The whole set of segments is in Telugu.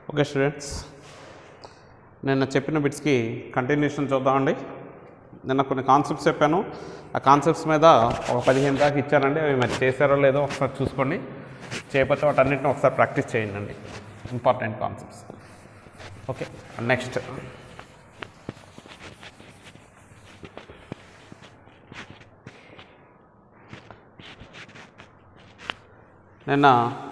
ఓకే స్టూడెంట్స్ నిన్న చెప్పిన బిట్స్కి కంటిన్యూషన్ చూద్దామండి నిన్న కొన్ని కాన్సెప్ట్స్ చెప్పాను ఆ కాన్సెప్ట్స్ మీద ఒక పదిహేను దాకా ఇచ్చానండి అవి మరి చేశారో లేదో ఒకసారి చూసుకోండి చేయకపోతే వాటన్నిటిని ఒకసారి ప్రాక్టీస్ చేయండి ఇంపార్టెంట్ కాన్సెప్ట్స్ ఓకే నెక్స్ట్ నిన్న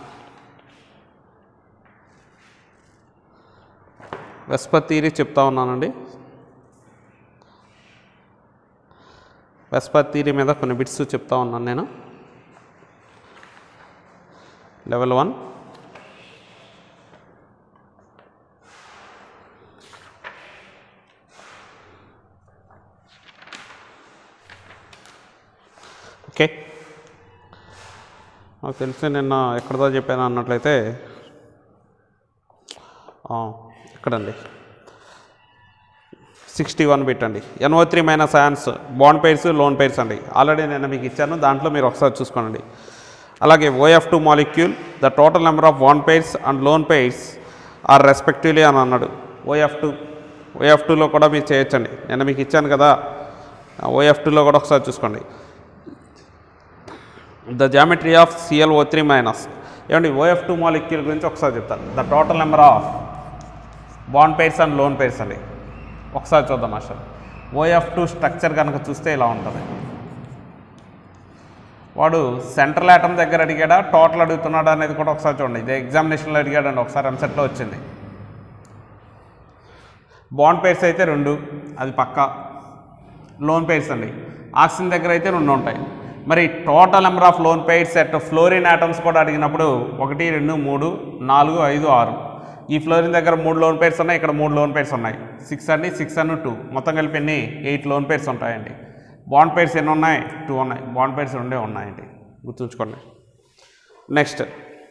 వెస్పర్ థీరీ చెప్తా ఉన్నానండి వెస్పర్ థీరీ మీద కొన్ని బిట్స్ చెప్తా ఉన్నాను నేను లెవెల్ వన్ ఓకే నాకు తెలిసి నిన్న ఎక్కడదో చెప్పాను అన్నట్లయితే ఆ, ఇక్కడండి సిక్స్టీ వన్ బిట్ అండి NO three minus ions bond pairs lone pairs అండి ఆల్రెడీ నేను మీకు ఇచ్చాను దాంట్లో మీరు ఒకసారి చూసుకోండి అలాగే OF two molecule the total number of bond pairs and lone pairs are respectively అని అన్నాడు ఓఎఫ్ టూ ఓఎఫ్ టూలో కూడా మీరు చేయొచ్చండి నేను మీకు ఇచ్చాను కదా ఓఎఫ్ టూలో కూడా ఒకసారి చూసుకోండి the geometry of ClO three minus ఏమండి ఓఎఫ్ టూ మాలిక్యూల్ గురించి ఒకసారి చెప్తాను the total number of bond pairs and lone pairs అండి ఒకసారి చూద్దాం అసలు ఓఎఫ్ టూ స్ట్రక్చర్ కనుక చూస్తే ఇలా ఉంటుంది వాడు సెంట్రల్ ఆటమ్ దగ్గర అడిగాడా టోటల్ అడుగుతున్నాడా అనేది కూడా ఒకసారి చూడండి ఇది ఎగ్జామినేషన్లో అడిగాడండి ఒకసారి ఎంసెట్లో వచ్చింది బాండ్ పేర్స్ అయితే రెండు అది పక్కా లోన్ పేర్స్ అండి ఆక్సిజన్ దగ్గర అయితే రెండు ఉంటాయి మరి total number of lone pairs at fluorine atoms కూడా అడిగినప్పుడు ఒకటి రెండు మూడు నాలుగు ఐదు ఆరు ఈ ఫ్లోరిన్ దగ్గర మూడు లోన్ పేర్స్ ఉన్నాయి ఇక్కడ మూడు లోన్ పేర్స్ ఉన్నాయి సిక్స్ అండి సిక్స్ అండ్ టూ మొత్తం కలిపి ఎన్ని ఎయిట్ లోన్ పేర్స్ ఉంటాయండి బాండ్ పేర్స్ ఎన్ని ఉన్నాయి టూ ఉన్నాయి బాండ్ పేర్స్ రెండే ఉన్నాయండి గుర్తుంచుకోండి నెక్స్ట్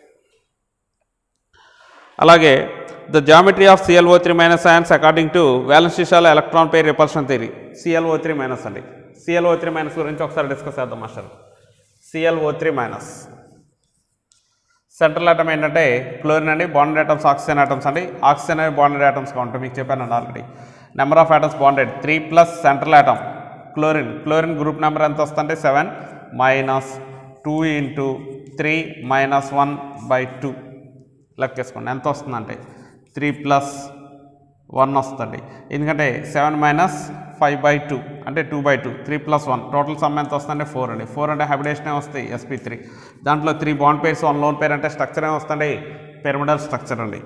అలాగే the geometry of ClO three minus science according to valence shell electron pair repulsion theory ClO three minus అండి సిఎల్ఓ త్రీ మైనస్ గురించి ఒకసారి డిస్కస్ చేద్దాం master ClO three minus central atom ఏంటంటే క్లోరిన్ అండి బాండెడ్ ఆటమ్స్ ఆక్సిజన్ ఆటమ్స్ అండి ఆక్సిజన్ అనేది బాండెడ్ ఆటమ్స్గా ఉంటాయి మీకు చెప్పానండి already number of atoms bonded three plus central atom chlorine chlorine group number ఎంత వస్తుందంటే seven minus two into three minus one by two లెక్కేసుకోండి ఎంత వస్తుందంటే త్రీ ప్లస్ వన్ వస్తుంది ఎందుకంటే seven minus five by two అంటే two by two three plus one total sum ఎంత వస్తుందంటే ఫోర్ అండి ఫోర్ అంటే హైబ్రిడేషన్ వస్తాయి ఎస్పీ త్రీ దాంట్లో three bond pairs one lone pair అంటే స్ట్రక్చర్ ఏమి వస్తుంది పిరమిడల్ స్ట్రక్చర్ అండి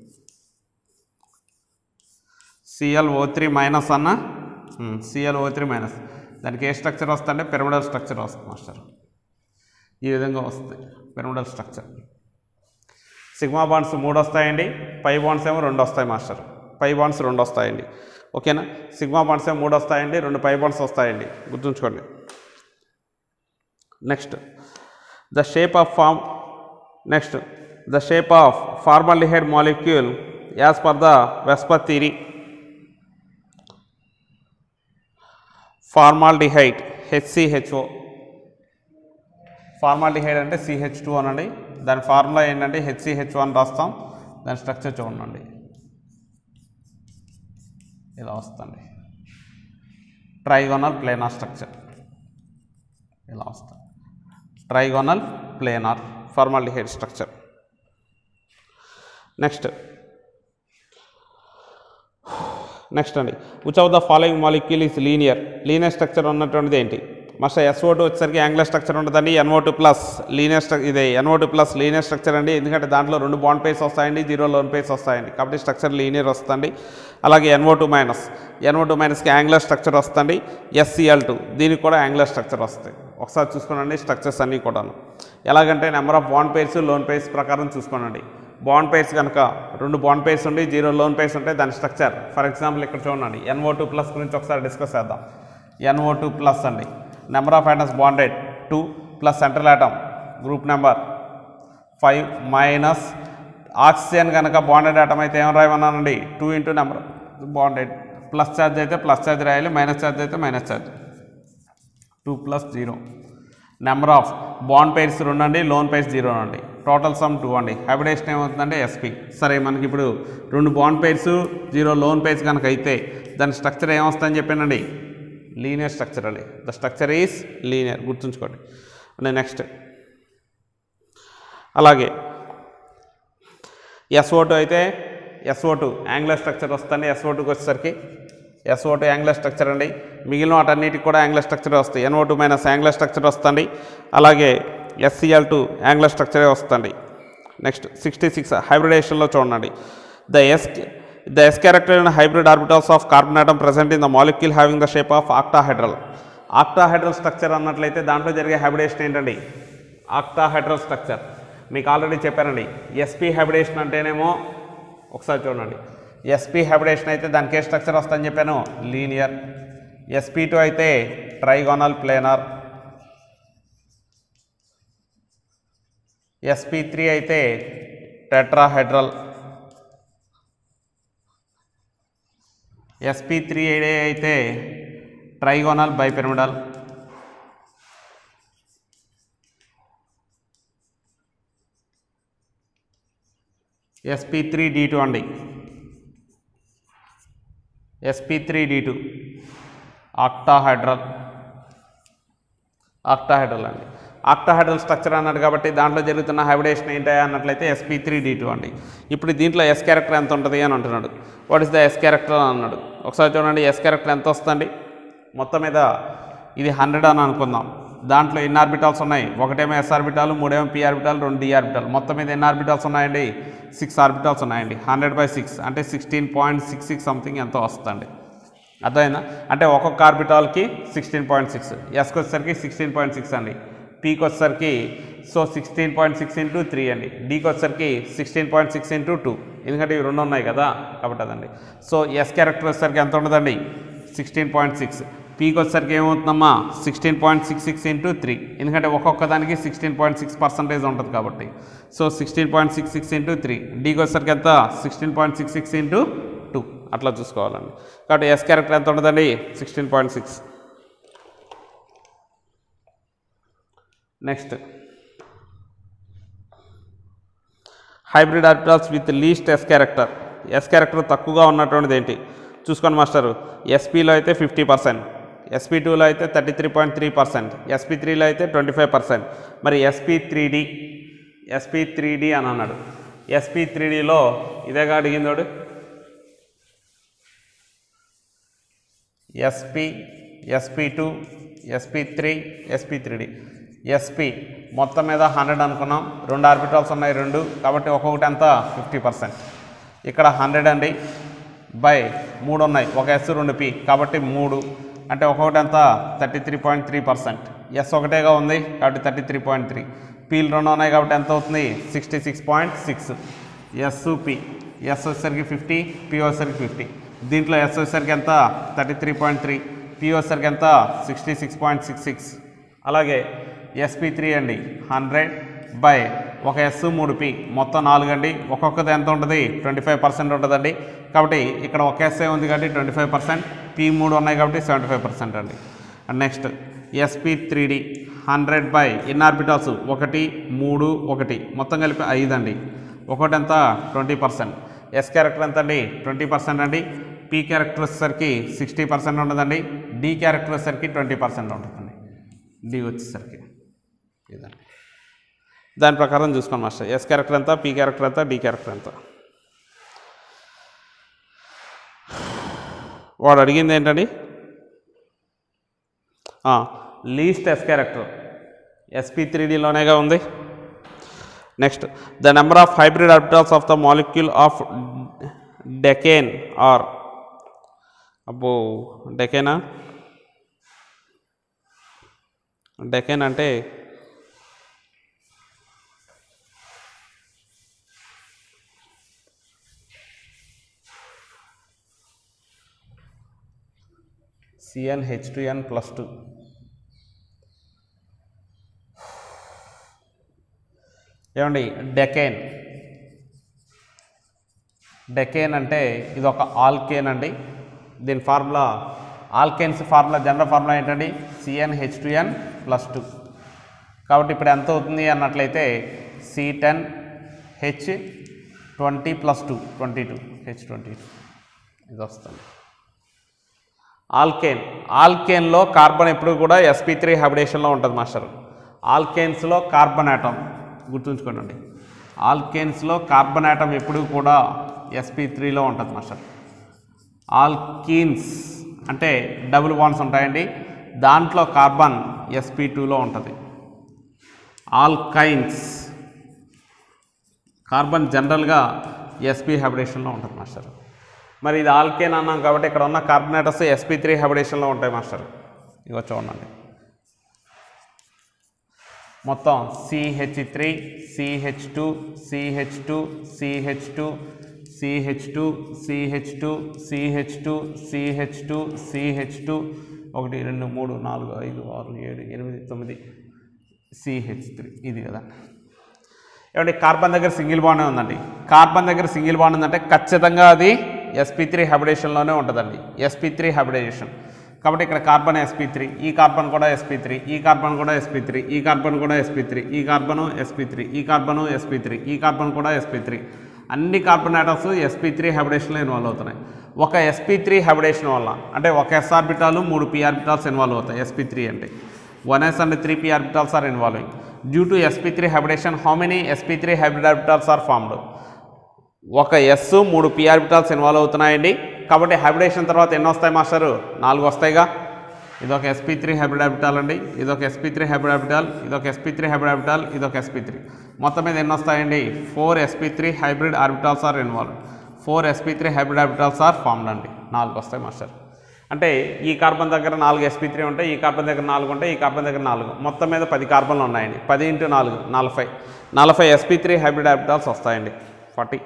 సిఎల్ఓ త్రీ మైనస్ అన్న సిఎల్ఓ త్రీ మైనస్ దానికి ఏ స్ట్రక్చర్ వస్తుందంటే పిరమిడల్ స్ట్రక్చర్ వస్తుంది మాస్టర్ ఈ విధంగా వస్తుంది పిరమిడల్ స్ట్రక్చర్ సిగ్మా బాండ్స్ మూడు వస్తాయండి పై బాండ్స్ ఏమో రెండు వస్తాయి మాస్టర్ పై బాండ్స్ రెండు వస్తాయండి ఓకేనా సిగ్మా బాండ్స్ ఏమో మూడు వస్తాయండి రెండు పై బాండ్స్ వస్తాయండి గుర్తుంచుకోండి next the shape of form next the shape of formaldehyde molecule as per the VSEPR theory formaldehyde HCHO formaldehyde అంటే సిహెచ్ టూ అనండి దాని ఫార్ములా ఏంటంటే హెచ్సిహెచ్ అని రాస్తాం దాని స్ట్రక్చర్ చూడండి ఇలా వస్తుంది ట్రైగోనల్ ప్లేనార్ స్ట్రక్చర్ ఇలా వస్తుంది trigonal planar formaldehyde structure next next అండి which of the following molecule is linear linear structure ఉన్నటువంటిది ఏంటి మస్ట్ ఎస్ఓ టూ వచ్చేసరికి యాంగులర్ స్ట్రక్చర్ ఉంటుందండి NO two plus linear struck ఇది NO two plus linear structure అండి ఎందుకంటే దాంట్లో రెండు బాండ్ పేస్ వస్తాయండి జీరో లోన్ పేస్ వస్తాయండి కాబట్టి స్ట్రక్చర్ లీనియర్ వస్తుంది అలాగే NO two minus NO two మైనస్కి యాంగులర్ స్ట్రక్చర్ వస్తుంది ఎస్సిఎల్ టూ దీనికి కూడా యాంగులర్ స్ట్రక్చర్ వస్తాయి ఒకసారి చూసుకోనండి స్ట్రక్చర్స్ అన్నీ కూడాను ఎలాగంటే number of bond pairs lone pairs ప్రకారం చూసుకోనండి బాండ్ పేర్స్ కనుక రెండు బాండ్ పేర్స్ ఉండి జీరో లోన్ పేర్స్ ఉంటే దాని స్ట్రక్చర్ ఫర్ ఎగ్జాంపుల్ ఇక్కడ చూడండి ఎన్ఓ టూ ప్లస్ గురించి ఒకసారి డిస్కస్ చేద్దాం ఎన్ఓ టూ ప్లస్ అండి number of atoms bonded two plus central atom group number five minus oxygen కనుక బాండెడ్ ఆటమ్ అయితే ఏం రాయమన్నానండి two into number bonded plus charge అయితే ప్లస్ ఛార్జ్ రాయాలి మైనస్ ఛార్జ్ అయితే minus charge two plus zero number of bond pairs రెండు అండి లోన్ పేర్స్ జీరో అండి టోటల్ సమ్ టూ అండి హైబ్రిడేషన్ ఏమవుతుందంటే ఎస్పీ సరే మనకి ఇప్పుడు రెండు bond pairs zero lone pairs కనుక అయితే దాని స్ట్రక్చర్ ఏమొస్తుందని చెప్పానండి లీనియర్ స్ట్రక్చర్ అండి ద స్ట్రక్చర్ ఈజ్ లీనియర్ గుర్తుంచుకోండి అంటే నెక్స్ట్ అలాగే ఎస్ఓ టూ అయితే ఎస్ఓ టూ యాంగులర్ స్ట్రక్చర్ వస్తుంది ఎస్ఓ టూకి వచ్చేసరికి ఎస్ఓ టూ యాంగులర్ స్ట్రక్చర్ అండి మిగిలిన వాటన్నిటికి కూడా యాంగులర్ స్ట్రక్చర్ వస్తాయి NO two minus angular structure వస్తుంది అలాగే ఎస్సిఎల్ టూ యాంగులర్ స్ట్రక్చరే వస్తుంది నెక్స్ట్ సిక్స్టీ సిక్స్ హైబ్రిడేషన్లో చూడండి the S the yes character in hybrid orbitals of carbon atom present in the molecule having the shape of octahedral octahedral structure అన్నట్లయితే దాంట్లో జరిగే హైబ్రిడేషన్ ఏంటండి ఆక్టాహైడ్రల్ స్ట్రక్చర్ మీకు ఆల్రెడీ చెప్పానండి ఎస్పీ హైబ్రిడేషన్ అంటేనేమో ఒకసారి చూడండి ఎస్పీ హైబ్రిడేషన్ అయితే దానికి ఏ స్ట్రక్చర్ వస్తుందని చెప్పాను లీనియర్ ఎస్పీ టూ అయితే ట్రైగోనల్ ప్లేనర్ ఎస్పీ త్రీ అయితే టెట్రాహైడ్రల్ ఎస్పీ త్రీ అయితే trigonal bipyramidal SP three D two అండి SP three D two octahedral octahedral అండి ఆక్టాహైడ్రల్ స్ట్రక్చర్ అన్నాడు కాబట్టి దాంట్లో జరుగుతున్న హైబ్రిడేషన్ ఏంటి అన్నట్లయితే ఎస్పీ త్రీ డి టూ అండి ఇప్పుడు దీంట్లో ఎస్ క్యారెక్టర్ ఎంత ఉంటుంది అని అంటున్నాడు what is the yes character అని అన్నాడు ఒకసారి చూడండి ఎస్ క్యారెక్టర్ ఎంత వస్తుంది మొత్తం మీద ఇది హండ్రెడ్ అని అనుకుందాం దాంట్లో ఎన్ని ఆర్బిటాల్స్ ఉన్నాయి ఒకటేమో ఎస్ ఆర్బిటాలు మూడేమో పి ఆర్బిటాలు రెండు డి ఆర్బిటాలు మొత్తం మీద ఎన్ని ఆర్బిటాల్స్ ఉన్నాయండి సిక్స్ ఆర్బిటాల్స్ ఉన్నాయండి హండ్రెడ్ బై సిక్స్ అంటే sixteen point six six something ఎంతో వస్తుంది అర్థమైందా అంటే ఒక్కొక్క ఆర్బిటాల్కి సిక్స్టీన్ పాయింట్ సిక్స్ ఎస్కి వచ్చేసరికి సిక్స్టీన్ పాయింట్ సిక్స్ అండి పీకి వచ్చేసరికి so sixteen point six into three అండి డీకి వచ్చేసరికి sixteen point six into two ఎందుకంటే ఇవి రెండు ఉన్నాయి కదా కాబట్టి అదండి సో ఎస్ క్యారెక్టర్ వచ్చేసరికి ఎంత ఉంటుందండి సిక్స్టీన్ పాయింట్ సిక్స్ పీకి వచ్చేసరికి ఏమవుతుందమ్మా sixteen point six six into three ఎందుకంటే ఒక్కొక్క దానికి సిక్స్టీన్ పాయింట్ సిక్స్ పర్సెంటేజ్ ఉంటుంది కాబట్టి so sixteen point six six into three డీకి వచ్చేసరికి ఎంత sixteen point six six into two అట్లా చూసుకోవాలండి కాబట్టి ఎస్ క్యారెక్టర్ ఎంత ఉంటుందండి sixteen point six next hybrid orbitals with least S character S character తక్కువగా ఉన్నటువంటిది ఏంటి చూసుకోండి మాస్టరు ఎస్పీలో అయితే ఫిఫ్టీ పర్సెంట్ ఎస్పీ టూలో అయితే thirty three point three percent SP త్రీలో అయితే ట్వంటీ ఫైవ్ పర్సెంట్ మరి SP three D SP three D అని అన్నాడు ఎస్పీ త్రీ డిలో ఇదేగా అడిగిందోడు SP SP two SP three SP three D SP మొత్తం మీద హండ్రెడ్ అనుకున్నాం రెండు ఆర్బిటాల్స్ ఉన్నాయి రెండు కాబట్టి ఒక్కొక్కటి ఎంత ఫిఫ్టీ పర్సెంట్ ఇక్కడ హండ్రెడ్ అండి బై మూడు ఉన్నాయి ఒక ఎస్ రెండు పి కాబట్టి మూడు అంటే ఒక్కొక్కటి ఎంత thirty three point three percent S ఒకటేగా ఉంది కాబట్టి థర్టీ త్రీ పాయింట్ త్రీ పీలు రెండు ఉన్నాయి కాబట్టి ఎంత అవుతుంది sixty six point six S P S వచ్చేసరికి ఫిఫ్టీ పి వచ్చేసరికి ఫిఫ్టీ దీంట్లో ఎస్ వచ్చేసరికి ఎంత thirty three point three P వచ్చేసరికి ఎంత sixty six point six six అలాగే ఎస్పీ త్రీ అండి హండ్రెడ్ బై ఒక ఎస్ మూడు పి మొత్తం నాలుగు అండి ఒక్కొక్కది ఎంత ఉంటుంది ట్వంటీ ఫైవ్ పర్సెంట్ ఉంటుందండి కాబట్టి ఇక్కడ ఒక ఎస్ఏ ఉంది కాబట్టి ట్వంటీ ఫైవ్ పర్సెంట్ పి మూడు ఉన్నాయి కాబట్టి సెవెంటీ ఫైవ్ పర్సెంట్ అండి and next SP three D hundred by N orbitals ఒకటి మూడు ఒకటి మొత్తం కలిపి ఐదు అండి ఒకటి ఎంత ట్వంటీ పర్సెంట్ ఎస్ క్యారెక్టర్ ఎంత అండి ట్వంటీ పర్సెంట్ అండి పి క్యారెక్టర్ వచ్చేసరికి సిక్స్టీ పర్సెంట్ ఉంటుందండి డి క్యారెక్టర్ వచ్చేసరికి ట్వంటీ పర్సెంట్ ఉంటుందండి డి వచ్చేసరికి ఇదండి దాని ప్రకారం చూసుకోండి మాస్టర్ ఎస్ క్యారెక్టర్ ఎంత పి క్యారెక్టర్ ఎంత డి క్యారెక్టర్ ఎంత వాడు అడిగింది ఏంటండి least S character SP three డిలోనేగా ఉంది next the number of hybrid orbitals of the molecule of decane are అబ్బో డెకేనా డెకేన్ అంటే CN H two N plus two ఏమండి డెకేన్ డెకేన్ అంటే ఇది ఒక ఆల్కేన్ అండి దీని formula alkanes formula general formula ఏంటండి CN H two N plus two కాబట్టి ఇప్పుడు ఎంత అవుతుంది అన్నట్లయితే C ten H twenty plus two twenty two H twenty two ఇది వస్తుంది ఆల్కేన్ ఆల్కేన్లో కార్బన్ ఎప్పుడు కూడా ఎస్పీ త్రీ హైబ్రిడేషన్లో ఉంటుంది మాస్టర్ ఆల్కేన్స్లో కార్బన్ ఆటమ్ గుర్తుంచుకోండి ఆల్కేన్స్లో కార్బన్ ఆటమ్ ఎప్పుడు కూడా ఎస్పీ త్రీలో ఉంటుంది మాస్టర్ ఆల్కీన్స్ అంటే డబుల్ బాండ్స్ ఉంటాయండి దాంట్లో కార్బన్ ఎస్పీ టూలో ఉంటుంది ఆల్కైన్స్ కార్బన్ జనరల్గా ఎస్పీ హైబ్రిడేషన్లో ఉంటుంది మాస్టర్ మరి ఇది ఆల్కేన్ అన్నాం కాబట్టి ఇక్కడ ఉన్న కార్బనేటస్ ఎస్పీ త్రీ హైబ్రిడేషన్లో ఉంటాయి మాస్టర్ ఇగో చూడండి మొత్తం CH three CH two CH two CH two CH two CH two CH two CH two CH two ఒకటి రెండు మూడు నాలుగు ఐదు ఆరు ఏడు ఎనిమిది తొమ్మిది సిహెచ్ త్రీ ఇది కదా ఏమంటే కార్బన్ దగ్గర సింగిల్ బాండ్ ఉందండి కార్బన్ దగ్గర సింగిల్ బాండ్ ఉందంటే ఖచ్చితంగా అది ఎస్పీ త్రీ హైబ్రిడేషన్లోనే ఉంటుందండి ఎస్పీ త్రీ హైబ్రిడేషన్ కాబట్టి ఇక్కడ కార్బన్ ఎస్పీ త్రీ ఈ కార్బన్ కూడా ఎస్పీ త్రీ ఈ కార్బన్ కూడా ఎస్పీ త్రీ ఈ కార్బన్ కూడా ఎస్పీ త్రీ ఈ కార్బను ఎస్పీ త్రీ ఈ కార్బను ఎస్పీ త్రీ ఈ కార్బన్ కూడా ఎస్పీ త్రీ అన్ని కార్బన్ ఆటమ్స్ ఎస్పీ త్రీ హైబ్రిడేషన్లో ఇన్వాల్వ్ అవుతున్నాయి ఒక ఎస్పీ త్రీ హైబ్రిడేషన్ వల్ల అంటే ఒక ఎస్ ఆర్బిటాలు మూడు పి ఆర్బిటాల్స్ ఇన్వాల్వ్ అవుతాయి ఎస్పీ త్రీ అంటే one S and three P orbitals are involving due to SP three hybridisation how many SP three hybrid orbitals are formed ఒక ఎస్ మూడు పి ఆర్బిటాల్స్ ఇన్వాల్వ్ అవుతున్నాయండి కాబట్టి హైబ్రిడేషన్ తర్వాత ఎన్ని వస్తాయి మాస్టరు నాలుగు వస్తాయిగా ఇదొక ఎస్పీ త్రీ హైబ్రిడ్ ఆర్బిటాల్ అండి ఇదొక ఎస్పీ త్రీ హైబ్రిడ్ ఆర్బిటాల్ ఇదొక ఎస్పీ త్రీ హైబ్రిడ్ ఆర్బిటాల్ ఇదొక ఎస్పీ త్రీ మొత్తం మీద ఎన్ని వస్తాయండి four SP three hybrid orbitals are involve four SP three hybrid orbitals are formed అండి నాలుగు వస్తాయి మాస్టర్ అంటే ఈ కార్బన్ దగ్గర నాలుగు ఎస్పీ త్రీ ఉంటాయి ఈ కార్బన్ దగ్గర నాలుగు ఉంటాయి ఈ కార్బన్ దగ్గర నాలుగు మొత్తం మీద పది కార్బన్లు ఉన్నాయండి పది ఇంటూ నాలుగు నలభై నలభై ఎస్పీ త్రీ హైబ్రిడ్ ఆర్బిటాల్స్ వస్తాయండి forty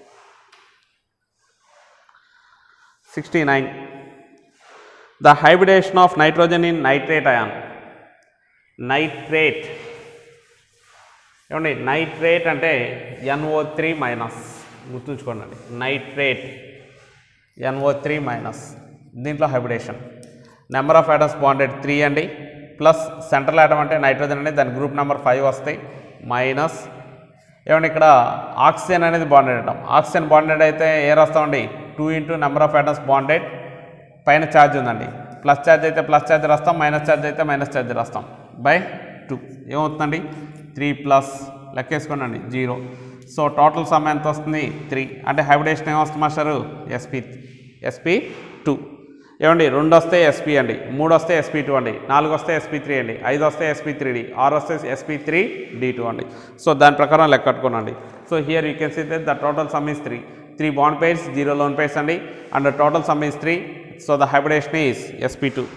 sixty nine the hybridization of nitrogen in nitrate ion nitrate ఏమండి నైట్రేట్ అంటే ఎన్ఓ త్రీ మైనస్ గుర్తుంచుకోండి నైట్రేట్ ఎన్ఓ త్రీ మైనస్ దీంట్లో hybridization number of atoms bonded three అండి ప్లస్ సెంట్రల్ ఐటమ్ అంటే నైట్రోజన్ అండి దాని గ్రూప్ నెంబర్ ఫైవ్ వస్తాయి మైనస్ ఏమండి ఇక్కడ ఆక్సిజన్ అనేది బాండెడ్ ఐటమ్ ఆక్సిజన్ బాండెడ్ అయితే ఏ రాస్తామండి two into number of atoms bonded పైన ఛార్జ్ ఉందండి ప్లస్ ఛార్జ్ అయితే ప్లస్ ఛార్జ్ రాస్తాం మైనస్ ఛార్జ్ అయితే మైనస్ ఛార్జ్ రాస్తాం బై టూ ఏమవుతుందండి త్రీ ప్లస్ లెక్కేసుకోండి జీరో సో టోటల్ సమ్ ఎంత వస్తుంది త్రీ అంటే హైబ్రిడేషన్ ఏమొస్తుంది మాస్టరు ఎస్పీ ఎస్పీ టూ ఏమండి రెండు వస్తే ఎస్పీ అండి మూడు వస్తే ఎస్పీ టూ అండి నాలుగు వస్తే ఎస్పీ త్రీ అండి ఐదు వస్తే ఎస్పీ త్రీ డి ఆరు వస్తే ఎస్పీ త్రీ డి టూ అండి సో దాని ప్రకారం లెక్క కట్టుకోనండి so here you can see that the total sum is three three bond pairs zero lone pairs అండి and total sum is three so the hybridization is sp two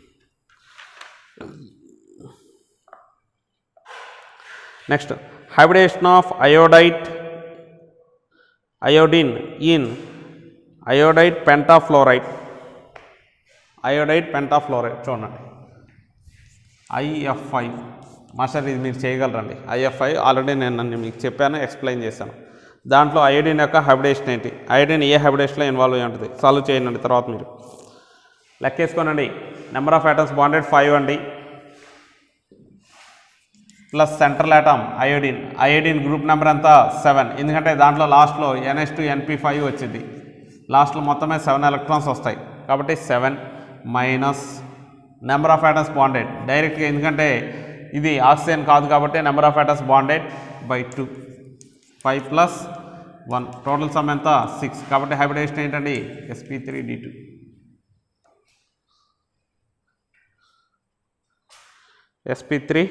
next hybridization of iodide iodine in iodide pentafluoride iodide pentafluoride చూడండి ఐఎఫ్ఐ మాస్టర్ ఇది మీరు చేయగలరండి ఐఎఫ్ఐ ఆల్రెడీ నేను నన్ను మీకు చెప్పాను ఎక్స్ప్లెయిన్ చేశాను దాంట్లో అయోడిన్ యొక్క హైబ్రిడేషన్ ఏంటి అయోడిన్ ఏ హైబ్రిడేషన్లో ఇన్వాల్వ్ అయి ఉంటుంది సాల్వ్ చేయండి తర్వాత మీరు లెక్కేసుకోనండి number of atoms bonded five అండి plus central atom iodine iodine group number అంతా సెవెన్ ఎందుకంటే దాంట్లో లాస్ట్లో ఎన్ఎస్ టు ఎన్పి ఫైవ్ వచ్చింది లాస్ట్లో మొత్తమే సెవెన్ ఎలక్ట్రాన్స్ వస్తాయి కాబట్టి seven minus number of atoms bonded డైరెక్ట్గా ఎందుకంటే ఇది ఆక్సిజన్ కాదు కాబట్టి number of atoms bonded by two five plus one total sum ఎంత సిక్స్ కాబట్టి హైబ్రిడేషన్ ఏంటండి SP three D two SP three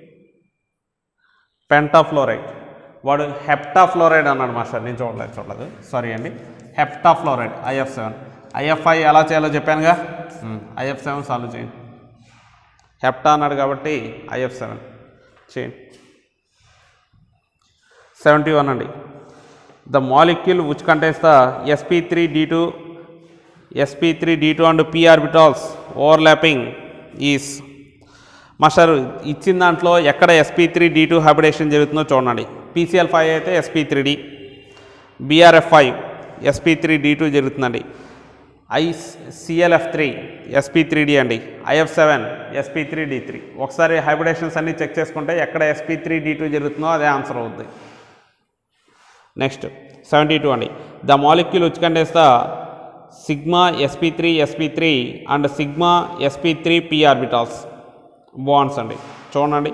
pentafluoride వాడు హెప్టాఫ్లోరైడ్ అన్నాడు మాస్టర్ నేను చూడలేదు చూడలేదు సారీ అండి హెప్టాఫ్లోరైడ్ ఐఎఫ్ సెవెన్ ఐఎఫ్ఐ ఎలా చేయాలో చెప్పానుగా ఐఎఫ్ సెవెన్ సాల్వ్ చేయండి హెప్టా అన్నాడు కాబట్టి ఐఎఫ్ సెవెన్ చేయండి సెవెంటీ వన్ అండి the molecule which contains the sp three D two SP three D two and p orbitals overlapping is master ఇచ్చిన దాంట్లో ఎక్కడ sp three D two hybridization జరుగుతుందో చూడండి పీసీఎల్ ఫైవ్ అయితే sp three d BrF five sp three D two జరుగుతుందండి I ClF three SP three d అండి IF seven sp three d three ఒకసారి హైబ్రిడేషన్స్ అన్ని చెక్ చేసుకుంటే ఎక్కడ ఎస్పీ త్రీ డి టూ జరుగుతుందో అదే ఆన్సర్ అవుద్ది నెక్స్ట్ సెవెంటీ టూ అండి the molecule which contains the sigma sp three SP three and sigma sp three P orbitals bonds అండి చూడండి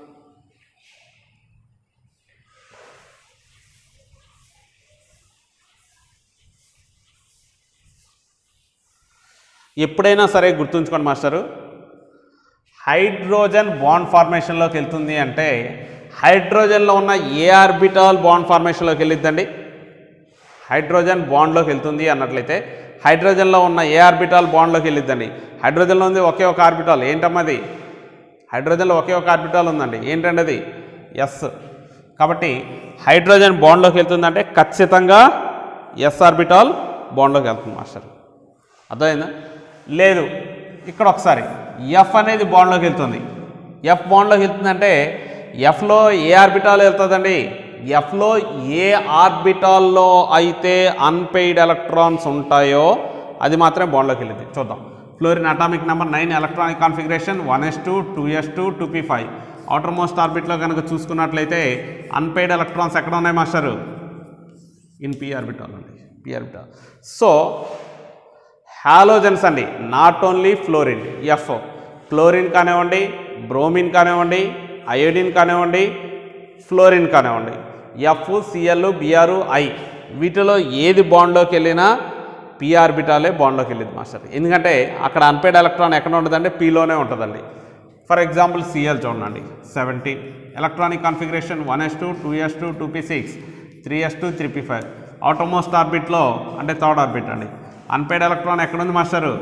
ఎప్పుడైనా సరే గుర్తుంచుకోండి మాస్టరు హైడ్రోజన్ బాండ్ ఫార్మేషన్లోకి వెళ్తుంది అంటే హైడ్రోజన్లో ఉన్న ఏ ఆర్బిటాల్ బాండ్ ఫార్మేషన్లోకి వెళ్ళిద్దండి హైడ్రోజన్ బాండ్లోకి వెళ్తుంది అన్నట్లయితే హైడ్రోజన్లో ఉన్న ఏ ఆర్బిటాల్ బాండ్లోకి వెళ్ళిద్దండి హైడ్రోజన్లో ఉంది ఒకే ఒక ఆర్బిటాల్ ఏంటమ్మది హైడ్రోజన్లో ఒకే ఒక ఆర్బిటాల్ ఉందండి ఏంటండి అది ఎస్ కాబట్టి హైడ్రోజన్ బాండ్లోకి వెళ్తుందంటే ఖచ్చితంగా ఎస్ ఆర్బిటాల్ బాండ్లోకి వెళ్తుంది మాస్టర్ అర్థమైందా లేదు ఇక్కడ ఒకసారి ఎఫ్ అనేది బాండ్లోకి వెళ్తుంది ఎఫ్ బాండ్లోకి వెళ్తుందంటే ఎఫ్లో ఏ ఆర్బిటాల్ వెళ్తుందండి ఎఫ్లో ఏ ఆర్బిటాల్లో అయితే అన్పెయిడ్ ఎలక్ట్రాన్స్ ఉంటాయో అది మాత్రమే బాండ్లోకి వెళ్ళింది చూద్దాం fluorine atomic number nine electronic configuration one yes two two yes two two p five outermost ఆర్బిట్లో కనుక చూసుకున్నట్లయితే అన్పెయిడ్ ఎలక్ట్రాన్స్ ఎక్కడ ఉన్నాయి మాస్టరు ఇన్ పి ఆర్బిటాల్ అండి పి ఆర్బిటాల్ సో హాలోజన్స్ అండి not only fluorine F chlorine కానివ్వండి బ్రోమిన్ కానివ్వండి అయోడిన్ కానివ్వండి ఫ్లోరిన్ కానివ్వండి ఎఫ్ సిఎల్ బిఆర్ ఐ వీటిలో ఏది బాండ్లోకి వెళ్ళినా పి ఆర్బిటాలే బాండ్లోకి వెళ్ళింది మాస్టర్ ఎందుకంటే అక్కడ అన్పేడ్ ఎలక్ట్రాన్ ఎక్కడ ఉంటుందంటే పీలోనే ఉంటుందండి ఫర్ ఎగ్జాంపుల్ సిఎల్ చూడండి seventeen electronic configuration one yes two two yes two two p six three s two three p five outermost ఆర్బిట్లో అంటే థర్డ్ ఆర్బిట్ అండి అన్పేడ్ ఎలక్ట్రాన్ ఎక్కడుంది మాస్టరు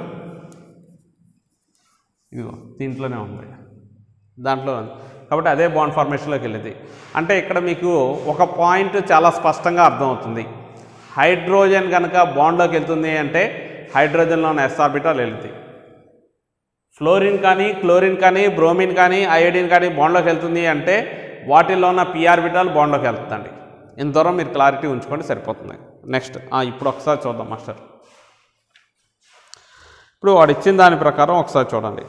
ఇదిగో దీంట్లోనే ఉంది దాంట్లో ఉంది కాబట్టి అదే బాండ్ ఫార్మేషన్లోకి వెళ్ళింది అంటే ఇక్కడ మీకు ఒక పాయింట్ చాలా స్పష్టంగా అర్థమవుతుంది హైడ్రోజన్ కనుక బాండ్లోకి వెళ్తుంది అంటే హైడ్రోజన్లో ఉన్న ఎస్ ఆర్బిటాల్ వెళ్తుంది ఫ్లోరిన్ కానీ క్లోరిన్ కానీ బ్రోమిన్ కానీ అయోడిన్ కానీ బాండ్లోకి వెళ్తుంది అంటే వాటిల్లో ఉన్న పి ఆర్బిటాల్ బాండ్లోకి వెళ్తుందండి ఇంత దూరం మీరు క్లారిటీ ఉంచుకోండి సరిపోతుంది నెక్స్ట్ ఇప్పుడు ఒకసారి చూద్దాం మాస్టర్ ఇప్పుడు వాడు ఇచ్చిన దాని ప్రకారం ఒకసారి చూడండి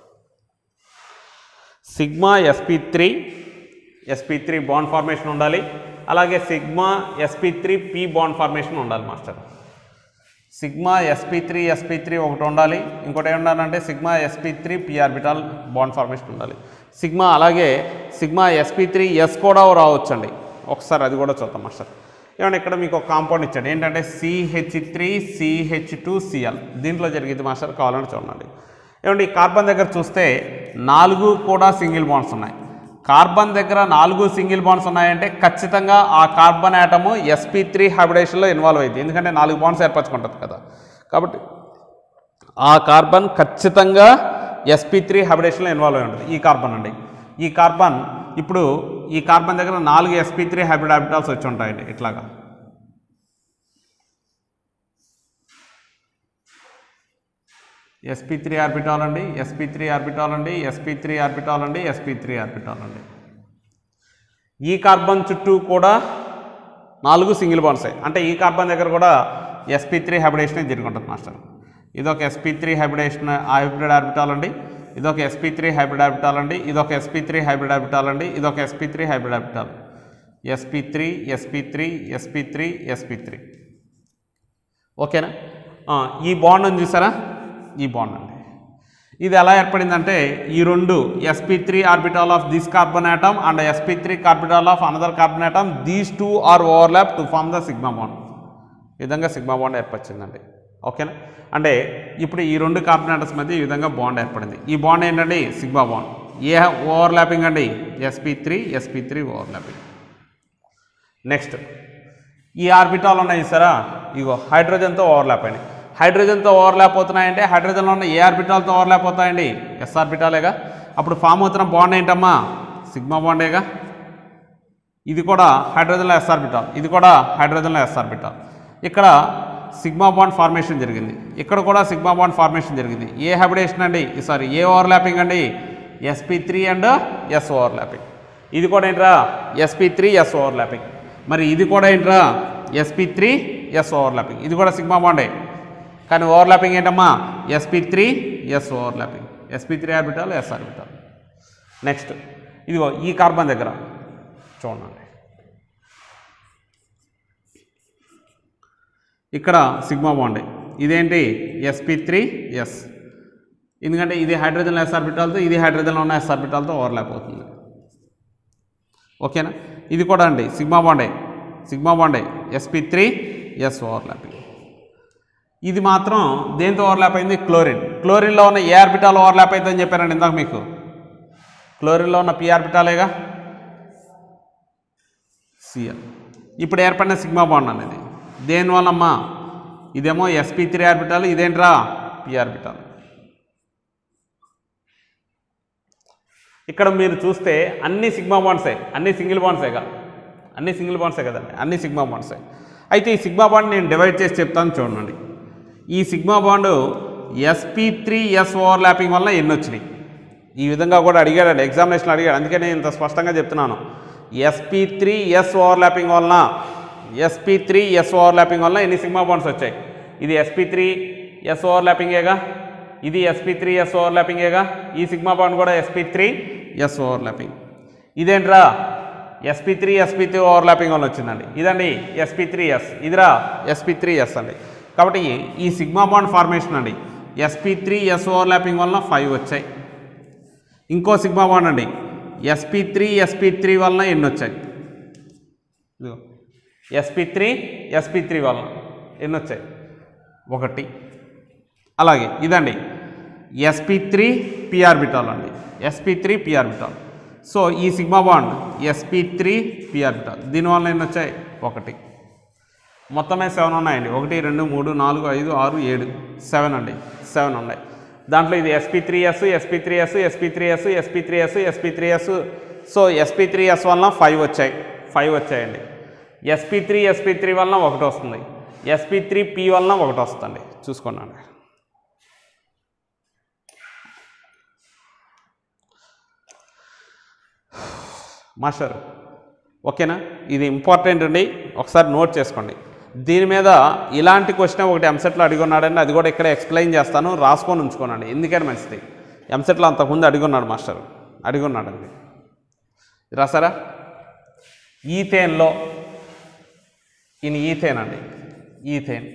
sigma sp three SP three bond formation ఉండాలి అలాగే sigma sp three p bond formation ఉండాలి master sigma sp three SP three ఒకటి ఉండాలి ఇంకోటి ఏముండాలంటే sigma sp three p orbital bond formation ఉండాలి సిగ్మా అలాగే సిగ్మా ఎస్పీ త్రీ ఎస్ కూడా రావచ్చండి ఒకసారి అది కూడా చూద్దాం మాస్టర్ ఏమంటే ఇక్కడ మీకు ఒక కాంపౌండ్ ఇచ్చాడు ఏంటంటే CH three CH two Cl దీంట్లో జరిగింది మాస్టర్ కావాలని చూడండి ఏమంటే ఈ కార్బన్ దగ్గర చూస్తే నాలుగు కూడా సింగిల్ బాండ్స్ ఉన్నాయి కార్బన్ దగ్గర నాలుగు సింగిల్ బాండ్స్ ఉన్నాయంటే ఖచ్చితంగా ఆ కార్బన్ యాటము ఎస్పీ త్రీ హైబ్రిడేషన్లో ఇన్వాల్వ్ అయింది ఎందుకంటే నాలుగు బాండ్స్ ఏర్పరచుకుంటుంది కదా కాబట్టి ఆ కార్బన్ ఖచ్చితంగా ఎస్పీ త్రీ హైబ్రిడేషన్లో ఇన్వాల్వ్ అయి ఉంటుంది ఈ కార్బన్ అండి ఈ కార్బన్ ఇప్పుడు ఈ కార్బన్ దగ్గర నాలుగు ఎస్పీ త్రీ హైబ్రిడ్ ఆర్బిటాల్స్ వచ్చి ఉంటాయండి ఇట్లాగా ఎస్పీ త్రీ ఆర్బిటాల్ అండి ఎస్పీ త్రీ ఆర్బిటాల్ అండి ఎస్పీ త్రీ ఆర్బిటాల్ అండి ఎస్పీ త్రీ ఆర్బిటాల్ అండి ఈ కార్బన్ చుట్టూ కూడా నాలుగు సింగిల్ బాండ్సే అంటే ఈ కార్బన్ దగ్గర కూడా ఎస్పీ త్రీ హైబ్రిడేషన్ జరుగుంటుంది మాస్టర్ ఇదొక SP three hybridization hybrid orbital అండి ఇదొక ఎస్పీ త్రీ హైబ్రిడ్ ఆర్బిటాల్ అండి ఇదొక ఎస్పీ త్రీ హైబ్రిడ్ ఆర్బిటాల్ అండి ఇదొక SP three hybrid orbital SP three SP three SP three SP three ఓకేనా ఆ, ఈ బాండ్ అని చూసారా ఈ బాండ్ అండి ఇది ఎలా ఏర్పడిందంటే ఈ రెండు sp three orbital of this carbon atom and sp three orbital of another carbon atom these two are overlap to form the sigma bond ఈ విధంగా సిగ్మా బాండ్ ఏర్పరిచిందండి ఓకేనా అంటే ఇప్పుడు ఈ రెండు కార్బన్ ఆటమ్స్ మధ్య ఈ విధంగా బాండ్ ఏర్పడింది ఈ బాండ్ ఏంటండి సిగ్మా బాండ్ ఏ ఓవర్లాపింగ్ అండి SP three SP three overlapping next ఈ ఆర్బిటాల్ ఉన్నాయి సరా ఇగో హైడ్రోజన్తో ఓవర్లాప్ అయినాయి హైడ్రోజన్తో ఓవర్లాప్ అవుతున్నాయంటే హైడ్రోజన్లో ఉన్న ఏ ఆర్బిటాల్తో ఓవర్లాప్ అవుతాయండి ఎస్ ఆర్బిటాలేగా అప్పుడు ఫామ్ అవుతున్న బాండ్ ఏంటమ్మా సిగ్మా బాండేగా ఇది కూడా హైడ్రోజన్లో ఎస్ ఆర్బిటాల్ ఇది కూడా హైడ్రోజన్లో ఎస్ ఆర్బిటాల్ ఇక్కడ సిగ్మా బాండ్ ఫార్మేషన్ జరిగింది ఇక్కడ కూడా సిగ్మా బాండ్ ఫార్మేషన్ జరిగింది ఏ హైబ్రిడేషన్ అండి సారీ ఏ ఓవర్లాపింగ్ అండి SP three and s overlapping ఇది కూడా ఏంట్రా ఎస్పీ త్రీ ఎస్ ఓవర్లాపింగ్ మరి ఇది కూడా ఏంట్రా ఎస్పీ త్రీ ఎస్ ఓవర్లాపింగ్ ఇది కూడా సిగ్మా బాండే కానీ ఓవర్లాపింగ్ ఏంటమ్మా SP three yes overlapping sp three orbital s orbital next ఇదిగో ఈ కార్బన్ దగ్గర చూడండి ఇక్కడ సిగ్మా బాండ్ ఇదేంటి ఎస్పీ త్రీ ఎస్ ఎందుకంటే ఇది హైడ్రోజన్ ఎస్ ఆర్బిటాల్తో ఇది హైడ్రోజన్లో ఉన్న ఎస్ ఆర్బిటాల్తో ఓవర్లాప్ అవుతుంది ఓకేనా ఇది కూడా అండి సిగ్మా బాండే సిగ్మా బాండే ఎస్పీ త్రీ ఎస్ ఓవర్లాపింగ్ ఇది మాత్రం దేంతో ఓవర్లాప్ అయింది క్లోరిన్ క్లోరిన్లో ఉన్న ఏ ఆర్బిటాల్ ఓవర్లాప్ అవుతుందని చెప్పారండి ఇందాక మీకు క్లోరిన్లో ఉన్న పి ఆర్బిటాలేగా సిఎల్ ఇప్పుడు ఏర్పడిన సిగ్మా బాండ్ అనేది దేనివల్లమ్మా ఇదేమో ఎస్పీ త్రీ ఆర్బిటాల్ ఇదేంట్రా పి ఆర్బిటాల్ ఇక్కడ మీరు చూస్తే అన్ని సిగ్మా బాండ్సే అన్ని సింగిల్ బాండ్సేగా అన్ని సింగిల్ బాండ్సే కదండి అన్ని సిగ్మా బాండ్సే అయితే ఈ సిగ్మా బాండ్ నేను డివైడ్ చేసి చెప్తాను చూడండి ఈ sigma bond sp three yes overlapping వల్ల ఎన్ని వచ్చినాయి ఈ విధంగా కూడా అడిగాడు ఎగ్జామినేషన్ అడిగాడు అందుకే నేను ఇంత స్పష్టంగా చెప్తున్నాను ఎస్పీ త్రీ ఎస్ ఓవర్లాపింగ్ వలన ఎస్పీ త్రీ ఎస్ ఓవర్లాపింగ్ వలన ఎన్ని సిగ్మా బాండ్స్ వచ్చాయి ఇది ఎస్పీ త్రీ ఎస్ ఓవర్లాపింగేగా ఇది ఎస్పీ త్రీ ఎస్ ఓవర్లాపింగేగా ఈ సిగ్మా బాండ్ కూడా ఎస్పీ త్రీ ఎస్ ఓవర్లాపింగ్ ఇదేంట్రా sp three SP three overlapping వల్ల వచ్చిందండి ఇదండి ఎస్పీ త్రీ ఎస్ ఇదిరా ఎస్పీ త్రీ ఎస్ అండి కాబట్టి ఈ సిగ్మా బాండ్ ఫార్మేషన్ అండి ఎస్పీ త్రీ ఎస్ ఓవర్లాపింగ్ వలన ఫైవ్ వచ్చాయి ఇంకో సిగ్మా బాండ్ అండి ఎస్పీ త్రీ ఎస్పీ త్రీ వలన ఎన్ని వచ్చాయి ఇదిగో ఎస్పీ త్రీ ఎస్పీ త్రీ వలన ఎన్ని వచ్చాయి ఒకటి అలాగే ఇదండి ఎస్పీ త్రీ పిఆర్బిటాల్ అండి ఎస్పీ త్రీ పిఆర్బిటాల్ సో ఈ sigma bond sp three p orbital దీనివల్ల ఎన్ని వచ్చాయి ఒకటి మొత్తమే సెవెన్ ఉన్నాయండి ఒకటి రెండు మూడు నాలుగు ఐదు ఆరు ఏడు సెవెన్ అండి సెవెన్ ఉన్నాయి దాంట్లో ఇది SP three yes SP three yes SP three yes SP three yes SP three s so SP three s వలన ఫైవ్ వచ్చాయి ఫైవ్ వచ్చాయండి ఎస్పీ త్రీ ఎస్పీ త్రీ వలన ఒకటి వస్తుంది ఎస్పీ త్రీ పి వలన ఒకటి వస్తుంది చూసుకోండి మాస్టర్ ఓకేనా ఇది ఇంపార్టెంట్ అండి ఒకసారి నోట్ చేసుకోండి దీని మీద ఇలాంటి క్వశ్చన్ ఒకటి ఎంసెట్లో అడిగి ఉన్నాడండి అది కూడా ఇక్కడ ఎక్స్ప్లెయిన్ చేస్తాను రాసుకొని ఉంచుకోనండి ఎందుకని మంచిది ఎంసెట్లో అంతకుముందు అడిగి ఉన్నాడు మాస్టర్ అడిగి ఉన్నాడండి రాసారా ఈథేన్లో ఇన్ ఈథేన్ అండి ethane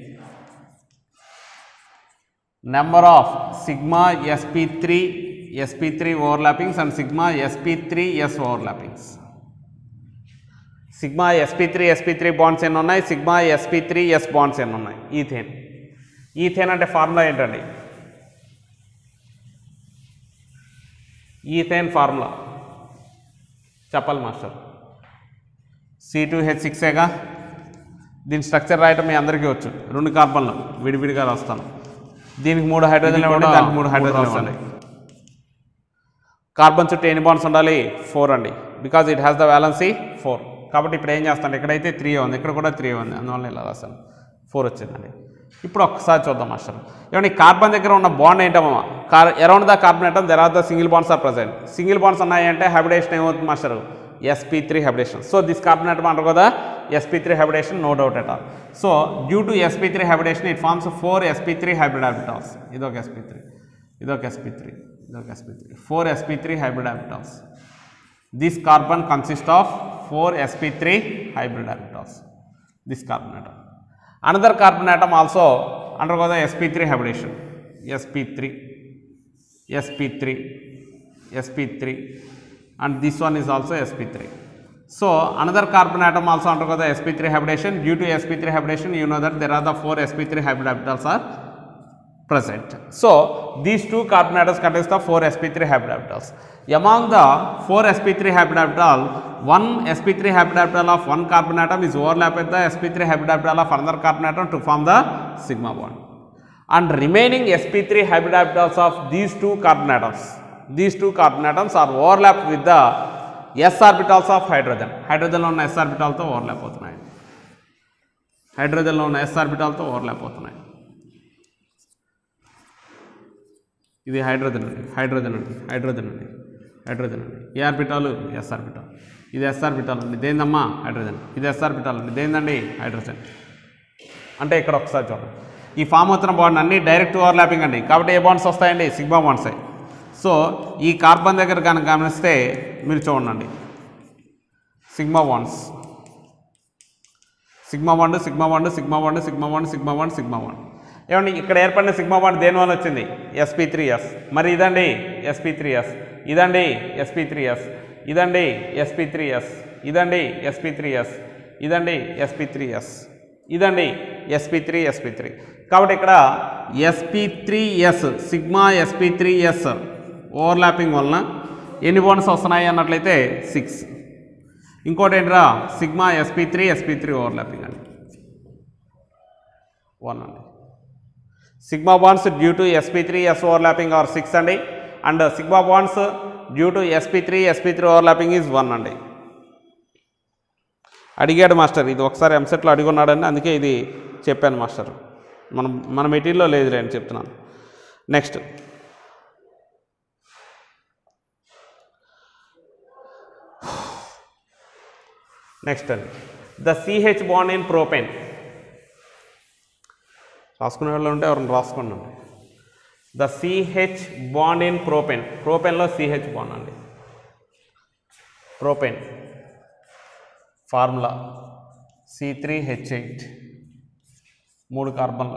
number of sigma sp three SP three overlappings and sigma sp three s overlappings sigma sp three SP three bonds ఎన్ని ఉన్నాయి sigma sp three s bonds ఎన్ని ఉన్నాయి ఈథేన్ ఈథేన్ అంటే ఫార్ములా ఏంటండి ఈథేన్ ఫార్ములా చెప్పాలి మాస్టర్ సి టూ హెచ్ సిక్సేగా దీని స్ట్రక్చర్ రాయటం మీ అందరికీ వచ్చు రెండు కార్బన్లు విడివిడిగా రాస్తాను దీనికి మూడు హైడ్రోజన్లు ఇవ్వండి దానికి మూడు హైడ్రోజన్లు ఇవ్వండి కార్బన్ చుట్టూ ఎన్ని బాండ్స్ ఉండాలి ఫోర్ అండి because it has the valency four కాబట్టి ఇప్పుడు ఏం చేస్తాను ఇక్కడైతే త్రీ ఉంది ఇక్కడ కూడా త్రీ ఉంది అందువల్ల ఇలా రాశాను ఫోర్ వచ్చిందండి ఇప్పుడు ఒక్కసారి చూద్దాం మాస్టర్ ఏమండి కార్బన్ దగ్గర ఉన్న బాండ్ ఏంటమ్మా car around the carbon atom there are the single bonds are present single bonds ఉన్నాయంటే హైబ్రిడేషన్ ఏమవుతుంది master SP three hybridization so this carbon atom అంటారు కదా sp three hybridization no doubt at all so due to SP three hybridization it forms four SP three hybrid orbitals ఇదొక ఎస్పీ త్రీ ఇదొక ఎస్పీ త్రీ ఇదొక SP three four SP three hybrid orbitals this carbon consists of 4 sp3 hybrid orbitals this carbon atom another carbon atom also undergo the sp3 hybridation sp3 sp3 sp3 and this one is also sp3 so another carbon atom also undergo the sp3 hybridation due to sp3 hybridation you know that there are the 4 sp3 hybrid orbitals are present. So, these two carbon atoms contains the 4 sp3 hybrid orbitals. Among the 4 sp3 hybrid orbital, one sp3 hybrid orbital of one carbon atom is overlapped with the sp3 hybrid orbital of another carbon atom to form the sigma bond. And remaining sp3 hybrid orbitals of these two carbon atoms, these two carbon atoms are overlapped with the s orbitals of hydrogen. హైడ్రోజన్లో ఉన్న s ఆర్బిటాల్తో ఓవర్లాప్ అవుతున్నాయి హైడ్రోజన్లో ఉన్న s ఆర్బిటాల్తో ఓవర్లాప్ అవుతున్నాయి ఇది హైడ్రోజన్ అండి హైడ్రోజన్ అండి హైడ్రోజన్ అండి హైడ్రోజన్ అండి ఏ ఆర్బిటాలు ఎస్ ఆర్బిటాల్ ఇది ఎస్ ఆర్బిటాల్ అండి దేనిదమ్మా హైడ్రోజన్ ఇది ఎస్ ఆర్బిటాల్ అండి దేనిదండి హైడ్రోజన్ అంటే ఇక్కడ ఒకసారి చూడండి ఈ ఫామ్ అవుతున్న బాండ్ అన్ని డైరెక్ట్ ఓవర్లాపింగ్ అండి కాబట్టి ఏ బాండ్స్ వస్తాయండి సిగ్మా బాండ్సే సో ఈ కార్బన్ దగ్గర కనుక గమనిస్తే మీరు చూడండి sigma bonds sigma bond sigma bond sigma bond sigma bond sigma bond sigma bond ఏమండి ఇక్కడ ఏర్పడిన సిగ్మా బాండ్ దేని వల్ల వచ్చింది ఎస్పీ త్రీ ఎస్ మరి ఇదండి ఎస్పీ త్రీ ఎస్ ఇదండి ఎస్పీ త్రీ ఎస్ ఇదండి ఎస్పీ త్రీ ఎస్ ఇదండి ఎస్పీ త్రీ ఎస్ ఇదండి ఎస్పీ త్రీ ఎస్ ఇదండి ఎస్పీ త్రీ ఎస్పీ త్రీ కాబట్టి ఇక్కడ sp three s sigma sp three yes overlapping వలన ఎన్ని బాండ్స్ వస్తున్నాయి అన్నట్లయితే సిక్స్ ఇంకోటి ఏంట్రా sigma sp three SP three overlapping అండి వన్ అండి sigma bonds due to SP three yes overlapping are six అండి and sigma bonds due to SP three SP three overlapping is one అండి అడిగాడు మాస్టర్ ఇది ఒకసారి ఎంసెట్లో అడుగున్నాడని అందుకే ఇది చెప్పాను మాస్టర్ మనం మన మెటీరియల్లో లేదులే అని చెప్తున్నాను నెక్స్ట్ నెక్స్ట్ అండి the CH bond in propene రాసుకునే వాళ్ళు ఉంటే ఎవరిని రాసుకోండి the CH bond in propene ప్రోపెన్లో సిహెచ్ బాండ్ అండి propene formula C three H eight మూడు కార్బన్లు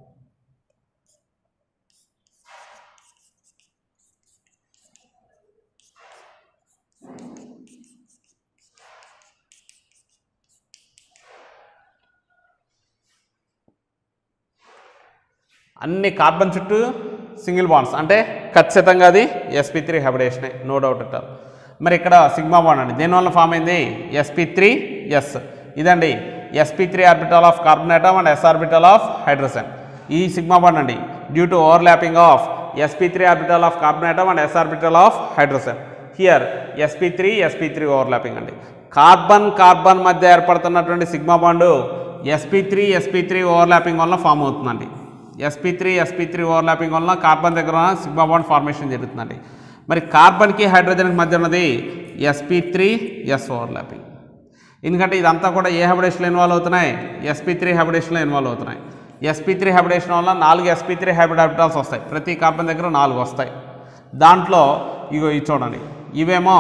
అన్ని కార్బన్ చుట్టూ సింగిల్ బాండ్స్ అంటే ఖచ్చితంగా అది ఎస్పీ త్రీ హైబ్రిడేషనే నో డౌట్ అట్ ఆల్ మరి ఇక్కడ సిగ్మా బాండ్ అండి దేనివల్ల ఫామ్ అయింది ఎస్పీ త్రీ ఎస్ ఇదండి SP three orbital of carbon atom and S orbital of hydrogen ఈ సిగ్మా బాండ్ అండి due to overlapping of SP three orbital of carbon atom and S orbital of hydrogen here SP three SP three overlapping అండి కార్బన్ కార్బన్ మధ్య ఏర్పడుతున్నటువంటి sigma bond SP three SP three overlapping వల్ల ఫామ్ అవుతుందండి SP three SP three overlapping వలన కార్బన్ దగ్గర సిగ్మా బాండ్ ఫార్మేషన్ జరుగుతుందండి మరి కార్బన్కి హైడ్రోజన్కి మధ్య ఉన్నది ఎస్పీ త్రీ ఎస్ ఓవర్లాపింగ్ ఎందుకంటే ఇదంతా కూడా ఏ హైబ్రిడేషన్లో ఇన్వాల్వ్ అవుతున్నాయి ఎస్పీ త్రీ హైబ్రిడేషన్లో ఇన్వాల్వ్ అవుతున్నాయి ఎస్పీ త్రీ హైబ్రిడేషన్ వల్ల నాలుగు ఎస్పీ త్రీ హైబ్రిడ్ ఆర్బిటాల్స్ వస్తాయి ప్రతి కార్బన్ దగ్గర నాలుగు వస్తాయి దాంట్లో ఇగో ఇది చూడండి ఇవేమో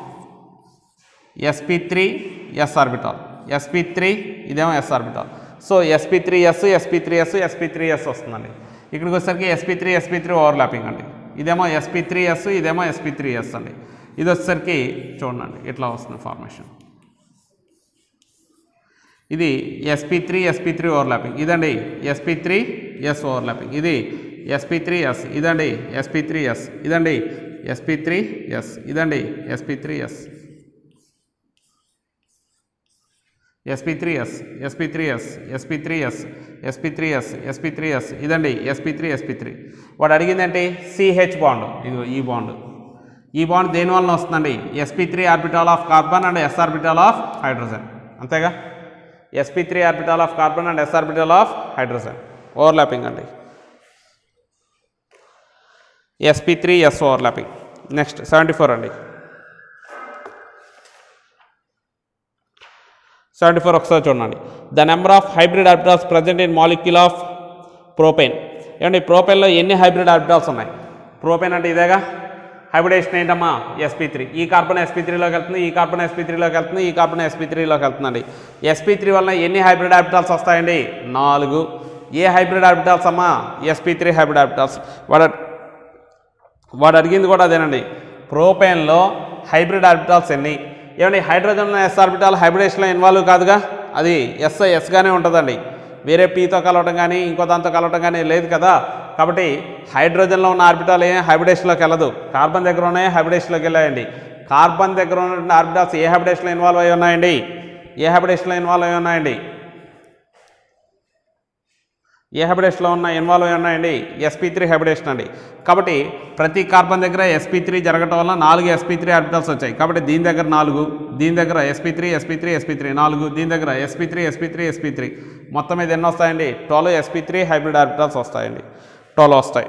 SP three S orbital SP three ఇదేమో S orbital so SP three yes SP three yes SP three S వస్తుందండి ఇక్కడికి వచ్చేసరికి SP three SP three overlapping అండి ఇదేమో ఎస్పీ త్రీ ఎస్ ఇదేమో ఎస్పీ త్రీ ఎస్ అండి ఇది వచ్చేసరికి చూడండి ఇట్లా వస్తుంది ఫార్మేషన్ ఇది SP three SP three overlapping ఇదండి ఎస్పీ త్రీ ఎస్ ఓవర్లాపింగ్ ఇది ఎస్పీ త్రీ ఎస్ ఇదండి ఎస్పీ త్రీ ఎస్ ఇదండి ఎస్పీ త్రీ ఎస్ ఇదండి SP three yes SP three yes SP three yes SP three yes SP three yes SP three yes ఇదండి ఎస్పీ త్రీ ఎస్పీ త్రీ వాడు అడిగిందంటే సిహెచ్ బాండ్ ఇది ఈ బాండ్ ఈ బాండ్ దేని వలన వస్తుందండి SP three orbital of carbon and S orbital of hydrogen అంతేగా SP three orbital of carbon and S orbital of hydrogen overlapping అండి SP three yes overlapping next seventy four అండి సెవెంటీ ఫోర్ ఒకసారి చూడండి the number of hybrid orbitals present in molecule of propene ఏమండి ప్రోపెన్లో ఎన్ని హైబ్రిడ్ ఆర్బిటాల్స్ ఉన్నాయి ప్రోపెన్ అంటే ఇదేగా హైబ్రిడేషన్ ఏంటమ్మా ఎస్పీ త్రీ ఈ కార్బన్ ఎస్పీ త్రీలోకి వెళ్తుంది ఈ కార్బన్ ఎస్పీ త్రీలోకి వెళ్తుంది ఈ కార్బన్ ఎస్పీ త్రీలోకి వెళ్తుందండి ఎస్పీ త్రీ వలన ఎన్ని హైబ్రిడ్ ఆర్బిటాల్స్ వస్తాయండి నాలుగు ఏ హైబ్రిడ్ ఆర్బిటాల్స్ అమ్మా ఎస్పీ త్రీ హైబ్రిడ్ ఆర్బిటాల్స్ వాడు వాడు అడిగింది కూడా అదేనండి ప్రోపెన్లో హైబ్రిడ్ ఆర్బిటాల్స్ ఎన్ని ఏమండి హైడ్రోజన్ ఎస్ ఆర్బిటాల్ హైబ్రిడేషన్లో ఇన్వాల్వ్ కాదుగా అది ఎస్ ఎస్గానే ఉంటుందండి వేరే పీతో కలవటం కానీ ఇంకో దాంతో కలవటం కానీ లేదు కదా కాబట్టి హైడ్రోజన్లో ఉన్న ఆర్బిటాల్ ఏం హైబ్రిడేషన్లోకి వెళ్ళదు కార్బన్ దగ్గర ఉన్నాయి హైబ్రిడేషన్లోకి వెళ్ళాయండి కార్బన్ దగ్గర ఉన్న ఆర్బిటాల్స్ ఏ హైబ్రిడేషన్లో ఇన్వాల్వ్ అయి ఉన్నాయండి ఏ హైబ్రిడేషన్లో ఇన్వాల్వ్ అయి ఉన్నాయండి ఏ హైబ్రిడేషన్లో ఉన్న ఇన్వాల్వ్ అయి ఉన్నాయండి ఎస్పీ త్రీ హైబ్రిడేషన్ అండి కాబట్టి ప్రతి కార్బన్ దగ్గర ఎస్పీ త్రీ జరగటం వల్ల నాలుగు ఎస్పీ త్రీ ఆర్బిటల్స్ వచ్చాయి కాబట్టి దీని దగ్గర నాలుగు దీని దగ్గర SP three SP three SP three నాలుగు దీని దగ్గర SP three SP three SP three మొత్తం మీద ఎన్ని వస్తాయండి twelve SP three hybrid orbitals వస్తాయండి ట్వెల్వ్ వస్తాయి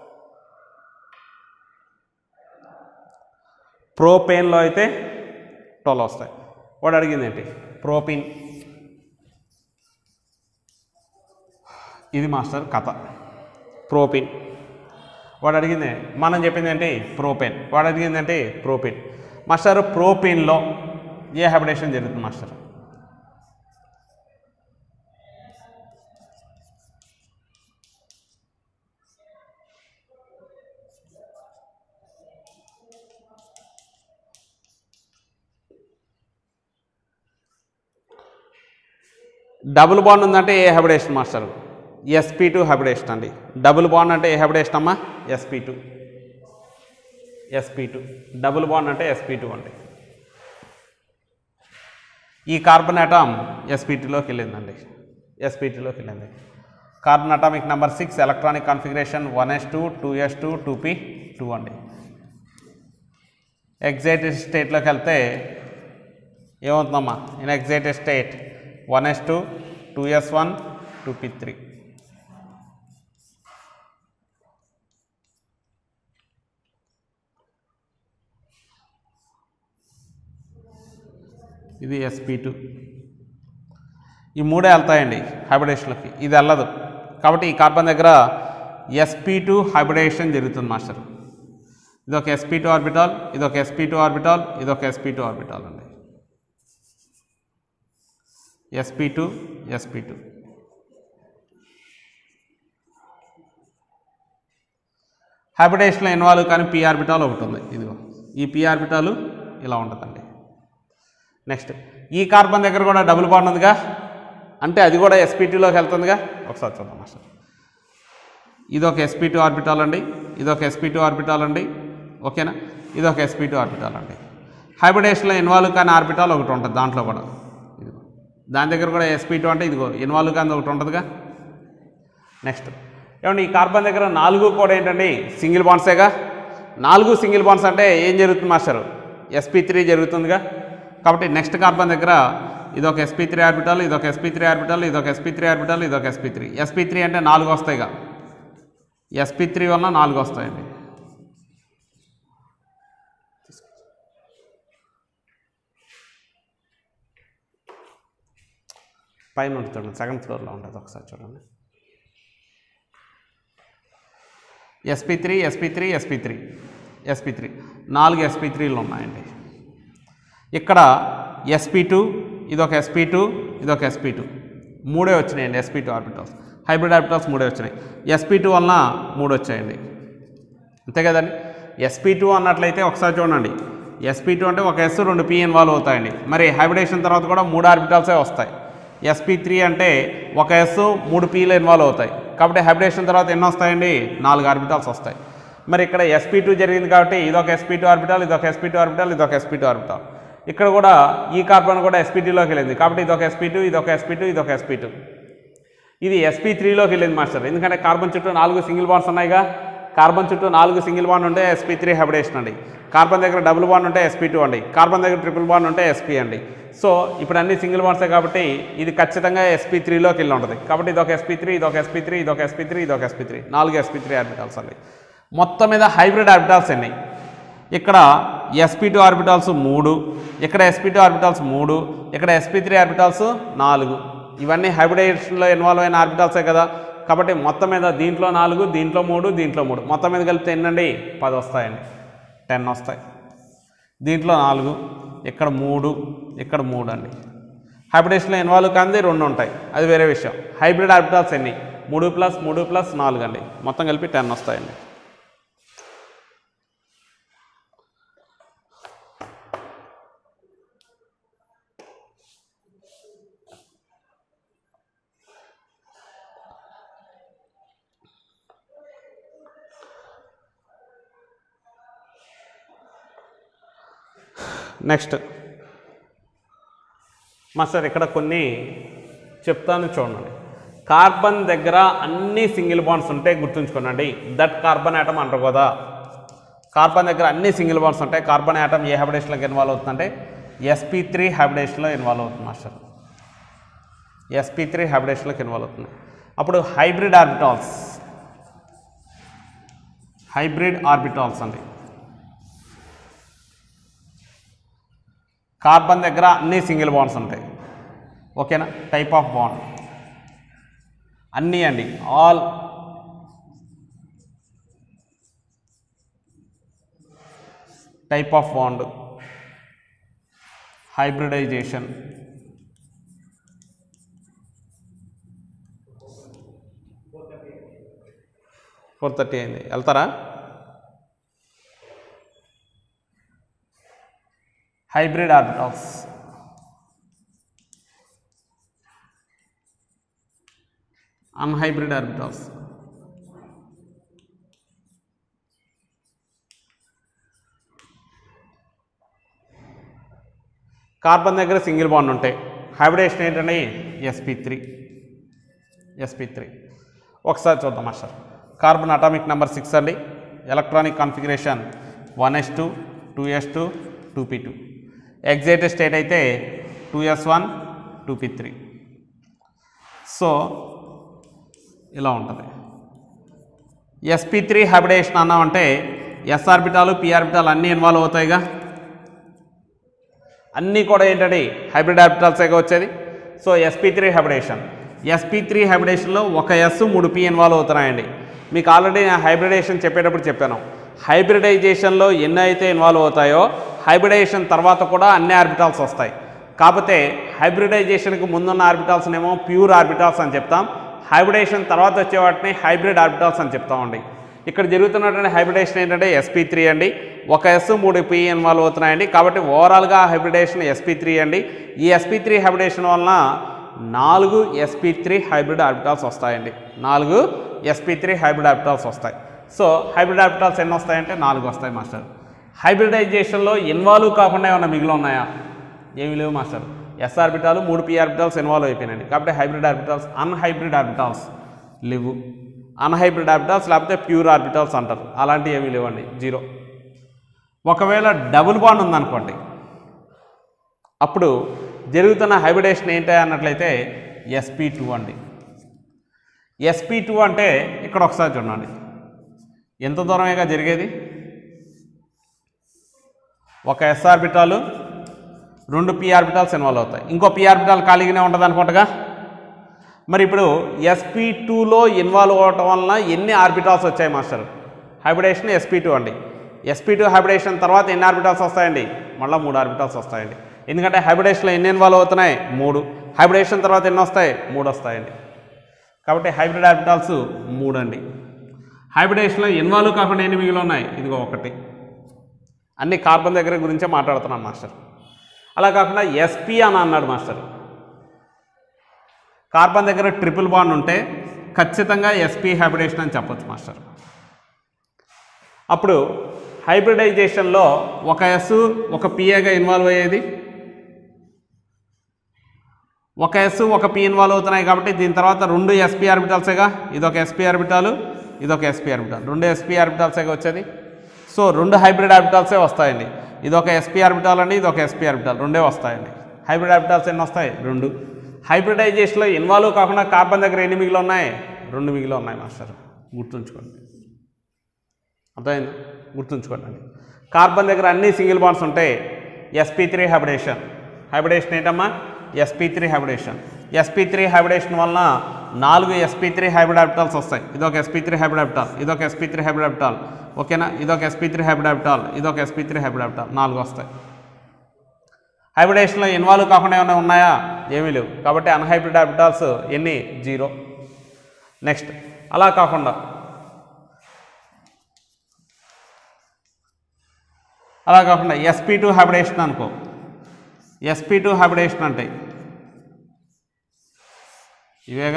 ప్రోపేన్లో అయితే ట్వెల్వ్ వస్తాయి వాడు అడిగింది ఏంటి ప్రోపిన్ ఇది మాస్టర్ కథ ప్రోపిన్ వాడు అడిగింది మనం చెప్పింది ఏంటి ప్రోపెన్ వాడు అడిగింది ఏంటి ప్రోపిన్ మాస్టర్ ప్రోపిన్లో ఏ హ్యాబిటేషన్ జరుగుతుంది మాస్టర్ డబుల్ బాండ్ ఉందంటే ఏ hybridisation master SP two hybridisation అండి డబుల్ బాండ్ అంటే ఏ హ్యాబిటేషన్ అమ్మా SP two SP two double bond అంటే ఎస్పీ టూ అండి ఈ కార్బన్ అటామ్ ఎస్పీటీలోకి వెళ్ళిందండి ఎస్పీటీలోకి వెళ్ళింది carbon atomic number six electronic configuration one yes two two yes two two P two అండి ఎగ్జైటెడ్ స్టేట్లోకి వెళ్తే ఏమవుతుందమ్మా in excited state one yes two two S one two P three ఇది ఎస్పీ టూ ఈ మూడే వెళ్తాయండి హైబ్రిడేషన్లోకి ఇది వెళ్ళదు కాబట్టి ఈ కార్బన్ దగ్గర ఎస్పీ టూ హైబ్రిడేషన్ జరుగుతుంది మాస్టర్ ఇది ఒక ఎస్పీ టూ ఆర్బిటాల్ ఇది ఒక ఎస్పీ టూ ఆర్బిటాల్ ఇది ఒక ఎస్పీ టూ ఆర్బిటాల్ అండి ఎస్పీ టూ ఎస్పీ టూ హ్యాబిటేషన్లో ఇన్వాల్వ్ కానీ పీ ఆర్బిటాల్ ఒకటి ఉంది ఇదిగో ఈ పీ ఆర్బిటాలు ఇలా ఉంటుందండి నెక్స్ట్ ఈ కార్బన్ దగ్గర కూడా డబుల్ బాండ్ ఉందిగా అంటే అది కూడా ఎస్పీటీలోకి వెళ్తుందిగా ఒకసారి చూద్దాం మాస్టర్ ఇది ఒక ఎస్పీ టూ ఆర్బిటాల్ అండి ఇది ఒక ఎస్పీ టూ ఆర్బిటాల్ అండి ఓకేనా ఇది ఒక ఎస్పీ టూ ఆర్బిటాల్ అండి హైబ్రిడేషన్లో ఇన్వాల్వ్ కానీ ఆర్బిటాల్ ఒకటి ఉంటుంది దాంట్లో కూడా ఇదిగో దాని దగ్గర కూడా ఎస్పీ టూ అంటే ఇదిగో ఇన్వాల్వ్ కానీ ఒకటి ఉంటుందిగా నెక్స్ట్ ఏమండి ఈ కార్బన్ దగ్గర నాలుగు కూడా ఏంటండి సింగిల్ బాండ్సేగా నాలుగు సింగిల్ బాండ్స్ అంటే ఏం జరుగుతుంది మాస్టర్ ఎస్పీ త్రీ జరుగుతుందిగా కాబట్టి నెక్స్ట్ కార్బన్ దగ్గర ఇది ఒక ఎస్పీ త్రీ ఆర్బిటాల్ ఇది ఒక ఎస్పీ త్రీ ఆర్బిటాల్ ఇది ఒక ఎస్పీ త్రీ ఆర్బిటాల్ ఇది ఒక ఎస్పీ త్రీ ఎస్పీ త్రీ అంటే నాలుగు వస్తాయిగా ఎస్పీ త్రీ వల్ల నాలుగు వస్తాయండి పైన ఉంటుంది సెకండ్ ఫ్లోర్లో ఉంటుంది ఒకసారి చూడండి SP three SP three SP three SP three నాలుగు ఎస్పీ త్రీలు ఉన్నాయండి ఇక్కడ ఎస్పీ టూ ఇదొక ఎస్పీ టూ ఇదొక ఎస్పీ టూ మూడే వచ్చినాయండి SP two orbitals hybrid orbitals మూడే వచ్చినాయి ఎస్పీ టూ వలన మూడు వచ్చాయండి అంతే కదండి ఎస్పీ టూ అన్నట్లయితే ఒకసారి చూడండి ఎస్పీ టూ అంటే ఒక ఎస్ రెండు పి ఇన్వాల్వ్ అవుతాయండి మరి హైబ్రిడేషన్ తర్వాత కూడా మూడు ఆర్బిటాల్సే వస్తాయి ఎస్పీ త్రీ అంటే ఒక ఎస్ మూడు పీలు ఇన్వాల్వ్ అవుతాయి కాబట్టి హైబ్రిడేషన్ తర్వాత ఎన్ని వస్తాయండి నాలుగు ఆర్బిటాల్స్ వస్తాయి మరి ఇక్కడ ఎస్పీ టూ జరిగింది కాబట్టి ఇదొక ఎస్పీ టూ ఆర్బిటాల్ ఇదొక ఎస్పీ టూ ఆర్బిటాల్ ఇదొక ఎస్పీ టూ ఆర్బిటాల్ ఇక్కడ కూడా ఈ కార్బన్ కూడా ఎస్పీటీలోకి వెళ్ళింది కాబట్టి ఇదొక ఎస్పీ టూ ఇదొక ఎస్పీ టూ ఇదొక ఎస్పీ టూ ఇది ఎస్పీ త్రీలోకి వెళ్ళింది మాస్టర్ ఎందుకంటే కార్బన్ చుట్టూ నాలుగు సింగిల్ బాండ్స్ ఉన్నాయిగా కార్బన్ చుట్టూ నాలుగు సింగిల్ బాండ్ ఉంటే ఎస్పీ త్రీ హైబ్రిడేషన్ అండి కార్బన్ దగ్గర డబుల్ బాండ్ ఉంటే ఎస్పీ టూ అండి కార్బన్ దగ్గర ట్రిపుల్ బాండ్ ఉంటే ఎస్పీ అండి సో ఇప్పుడు అన్ని సింగిల్ బాండ్సే కాబట్టి ఇది ఖచ్చితంగా ఎస్పీ త్రీలోకి వెళ్ళి ఉంటుంది కాబట్టి ఇదొక ఎస్పీ త్రీ ఇదొక ఎస్పీ త్రీ ఇదొక ఎస్పీ త్రీ ఇదొక ఎస్పీ త్రీ నాలుగు ఎస్పీ త్రీ ఆర్బిటాల్స్ అండి మొత్తం మీద హైబ్రిడ్ ఆర్బిటాల్స్ ఎన్ని ఇక్కడ ఎస్పీ టూ ఆర్బిటాల్స్ మూడు ఇక్కడ ఎస్పీ టూ ఆర్బిటాల్స్ మూడు ఇక్కడ ఎస్పీ త్రీ ఆర్బిటాల్స్ నాలుగు ఇవన్నీ హైబ్రిడేషన్లో ఇన్వాల్వ్ అయిన ఆర్బిటాల్సే కదా కాబట్టి మొత్తం మీద దీంట్లో నాలుగు దీంట్లో మూడు దీంట్లో మూడు మొత్తం మీద కలిపితే ఎన్నండి పది వస్తాయండి టెన్ వస్తాయి దీంట్లో నాలుగు ఇక్కడ మూడు ఇక్కడ మూడు అండి హైబ్రిడేషన్లో ఇన్వాల్వ్ కాంది రెండు ఉంటాయి అది వేరే విషయం హైబ్రిడ్ ఆర్బిటాల్స్ ఎన్ని మూడు ప్లస్ మూడు ప్లస్ నాలుగు అండి మొత్తం కలిపి టెన్ వస్తాయండి నెక్స్ట్ మాస్టర్ ఇక్కడ కొన్ని చెప్తాను చూడండి కార్బన్ దగ్గర అన్ని సింగిల్ బాండ్స్ ఉంటాయి గుర్తుంచుకోనండి దట్ కార్బన్ యాటమ్ అంటారు కదా కార్బన్ దగ్గర అన్ని సింగిల్ బాండ్స్ ఉంటాయి కార్బన్ యాటమ్ ఏ హైబ్రిడేషన్లోకి ఇన్వాల్వ్ అవుతుందంటే ఎస్పీ త్రీ హైబ్రిడేషన్లో ఇన్వాల్వ్ అవుతుంది మాస్టర్ ఎస్పీ త్రీ హైబ్రిడేషన్లోకి ఇన్వాల్వ్ అవుతుంది అప్పుడు హైబ్రిడ్ ఆర్బిటాల్స్ హైబ్రిడ్ ఆర్బిటాల్స్ అండి కార్బన్ దగ్గర అన్ని సింగిల్ బాండ్స్ ఉంటాయి ఓకేనా టైప్ ఆఫ్ బాండ్ అన్నీ అండి all type of bond hybridisation four thirty అయింది వెళ్తారా hybrid orbitals unhybrid orbitals carbon దగ్గర సింగిల్ బాండ్ ఉంటాయి హైబ్రిడేషన్ ఏంటండి ఎస్పీ త్రీ ఎస్పీ త్రీ ఒకసారి చూద్దాం master carbon atomic number six అండి electronic configuration one yes two two yes two two P two excited state అయితే two S one two P three so ఇలా ఉంటుంది ఎస్పీ త్రీ హైబ్రిడేషన్ అన్నామంటే ఎస్ ఆర్బిటాలు పి ఆర్బిటాలు అన్నీ ఇన్వాల్వ్ అవుతాయిగా అన్నీ కూడా ఏంటండి హైబ్రిడ్ ఆర్బిటాల్సేగా వచ్చేది so SP three hybridisation SP three హైబ్రిడేషన్లో ఒక ఎస్ మూడు పి ఇన్వాల్వ్ అవుతున్నాయండి మీకు ఆల్రెడీ నేను హైబ్రిడేషన్ చెప్పేటప్పుడు చెప్పాను హైబ్రిడైజేషన్లో ఎన్ని అయితే ఇన్వాల్వ్ అవుతాయో హైబ్రిడైజేషన్ తర్వాత కూడా అన్ని ఆర్బిటాల్స్ వస్తాయి కాకపోతే హైబ్రిడైజేషన్కి ముందున్న ఆర్బిటాల్స్నేమో ప్యూర్ ఆర్బిటాల్స్ అని చెప్తాం హైబ్రిడేషన్ తర్వాత వచ్చే వాటిని హైబ్రిడ్ ఆర్బిటాల్స్ అని చెప్తామండి ఇక్కడ జరుగుతున్నటువంటి హైబ్రిడేషన్ ఏంటంటే ఎస్పీ త్రీ అండి ఒక ఎస్ మూడు పి ఇన్వాల్వ్ అవుతున్నాయండి కాబట్టి ఓవరాల్గా హైబ్రిడేషన్ ఎస్పీ త్రీ అండి ఈ ఎస్పీ త్రీ హైబ్రిడేషన్ వలన నాలుగు ఎస్పీ త్రీ హైబ్రిడ్ ఆర్బిటాల్స్ వస్తాయండి నాలుగు ఎస్పీ త్రీ హైబ్రిడ్ ఆర్బిటాల్స్ వస్తాయి సో హైబ్రిడ్ ఆర్బిటాల్స్ ఎన్ని వస్తాయంటే నాలుగు వస్తాయి మాస్టర్ హైబ్రిడైజేషన్లో ఇన్వాల్వ్ కాకుండా ఏమైనా మిగిలి ఉన్నాయా ఏమీ లేవు మాస్టర్ ఎస్ ఆర్బిటాలు మూడు పి ఆర్బిటాల్స్ ఇన్వాల్వ్ అయిపోయినాయండి కాబట్టి హైబ్రిడ్ ఆర్బిటాల్స్ అన్హైబ్రిడ్ ఆర్బిటాల్స్ లేవు అన్హైబ్రిడ్ ఆర్బిటాల్స్ లేకపోతే ప్యూర్ ఆర్బిటాల్స్ అంటారు అలాంటివి ఏమీ లేవండి జీరో ఒకవేళ డబుల్ బాండ్ ఉందనుకోండి అప్పుడు జరుగుతున్న హైబ్రిడేషన్ ఏంటి అన్నట్లయితే ఎస్పీ టూ అండి ఎస్పీ టూ అంటే ఇక్కడ ఒకసారి చూడండి ఎంత దూరమేగా జరిగేది ఒక ఎస్ ఆర్బిటాలు రెండు పి ఆర్బిటాల్స్ ఇన్వాల్వ్ అవుతాయి ఇంకో పి ఆర్బిటాల్ ఖాళీగానే ఉంటుంది అనుకుంటగా మరి ఇప్పుడు ఎస్పీ టూలో ఇన్వాల్వ్ అవటం వలన ఎన్ని ఆర్బిటాల్స్ వచ్చాయి మాస్టర్ హైబ్రిడేషన్ ఎస్పీ టూ అండి ఎస్పీ టూ హైబ్రిడేషన్ తర్వాత ఎన్ని ఆర్బిటాల్స్ వస్తాయండి మళ్ళీ మూడు ఆర్బిటాల్స్ వస్తాయండి ఎందుకంటే హైబ్రిడేషన్లో ఎన్ని ఇన్వాల్వ్ అవుతున్నాయి మూడు హైబ్రిడేషన్ తర్వాత ఎన్ని వస్తాయి మూడు వస్తాయండి కాబట్టి హైబ్రిడ్ ఆర్బిటాల్స్ మూడు అండి హైబ్రిడేషన్లో ఇన్వాల్వ్ కాకుండా ఎన్ని మిగిలి ఉన్నాయి ఇదిగో ఒకటి అన్ని కార్బన్ దగ్గర గురించే మాట్లాడుతున్నాను మాస్టర్ అలా కాకుండా ఎస్పీ అని అన్నాడు మాస్టర్ కార్బన్ దగ్గర ట్రిపుల్ బాండ్ ఉంటే ఖచ్చితంగా ఎస్పీ హైబ్రిడేషన్ అని చెప్పొచ్చు మాస్టర్ అప్పుడు హైబ్రిడైజేషన్లో ఒక ఎస్ ఒక పిఏగా ఇన్వాల్వ్ అయ్యేది ఒక ఎస్ ఒక పి ఇన్వాల్వ్ అవుతున్నాయి కాబట్టి దీని తర్వాత రెండు ఎస్పీ ఆర్బిటాల్సేగా ఇదొక ఎస్పీ ఆర్బిటాలు ఇదొక ఎస్పీ ఆర్బిటాల్ రెండు ఎస్పీ ఆర్బిటాల్సేగా వచ్చేది సో రెండు హైబ్రిడ్ ఆర్బిటాల్సే వస్తాయండి ఇదొక ఎస్పీ ఆర్బిటాల్ అండి ఇదొక ఎస్పీ ఆర్బిటాల్ రెండే వస్తాయండి హైబ్రిడ్ ఆర్బిటాల్స్ ఎన్ని వస్తాయి రెండు హైబ్రిడైజేషన్లో ఇన్వాల్వ్ కాకుండా కార్బన్ దగ్గర ఎన్ని మిగిలి ఉన్నాయి రెండు మిగిలి ఉన్నాయి మాస్టర్ గుర్తుంచుకోండి అర్థమైంది గుర్తుంచుకోండి అండి కార్బన్ దగ్గర అన్ని సింగిల్ బాండ్స్ ఉంటాయి ఎస్పీ త్రీ హైబ్రిడేషన్ హైబ్రిడేషన్ ఏంటమ్మా SP three hybridisation SP three hybridisation వలన నాలుగు ఎస్పీ త్రీ హైబ్రిడ్ ఆర్బిటాల్స్ వస్తాయి ఇదొక ఎస్పీ త్రీ హైబ్రిడ్ ఆర్బిటాల్ ఇదొక ఎస్పీ త్రీ హైబ్రిడ్ ఆర్బిటాల్ ఓకేనా ఇదొక ఎస్పీ త్రీ హైబ్రిడ్ ఆర్బిటాల్ ఇదొక ఎస్పీ త్రీ హైబ్రిడ్ ఆర్బిటాల్ నాలుగు వస్తాయి హైబ్రిడేషన్లో ఇన్వాల్వ్ కాకుండా ఏమైనా ఉన్నాయా ఏమీ లేవు కాబట్టి అన్హైబ్రిడ్ ఆర్బిటాల్స్ ఎన్ని జీరో నెక్స్ట్ అలా కాకుండా అలా కాకుండా ఎస్పీ టూ హైబ్రిడేషన్ అనుకో ఎస్పీ టూ హైబ్రిడేషన్ అంటే ఇవేగా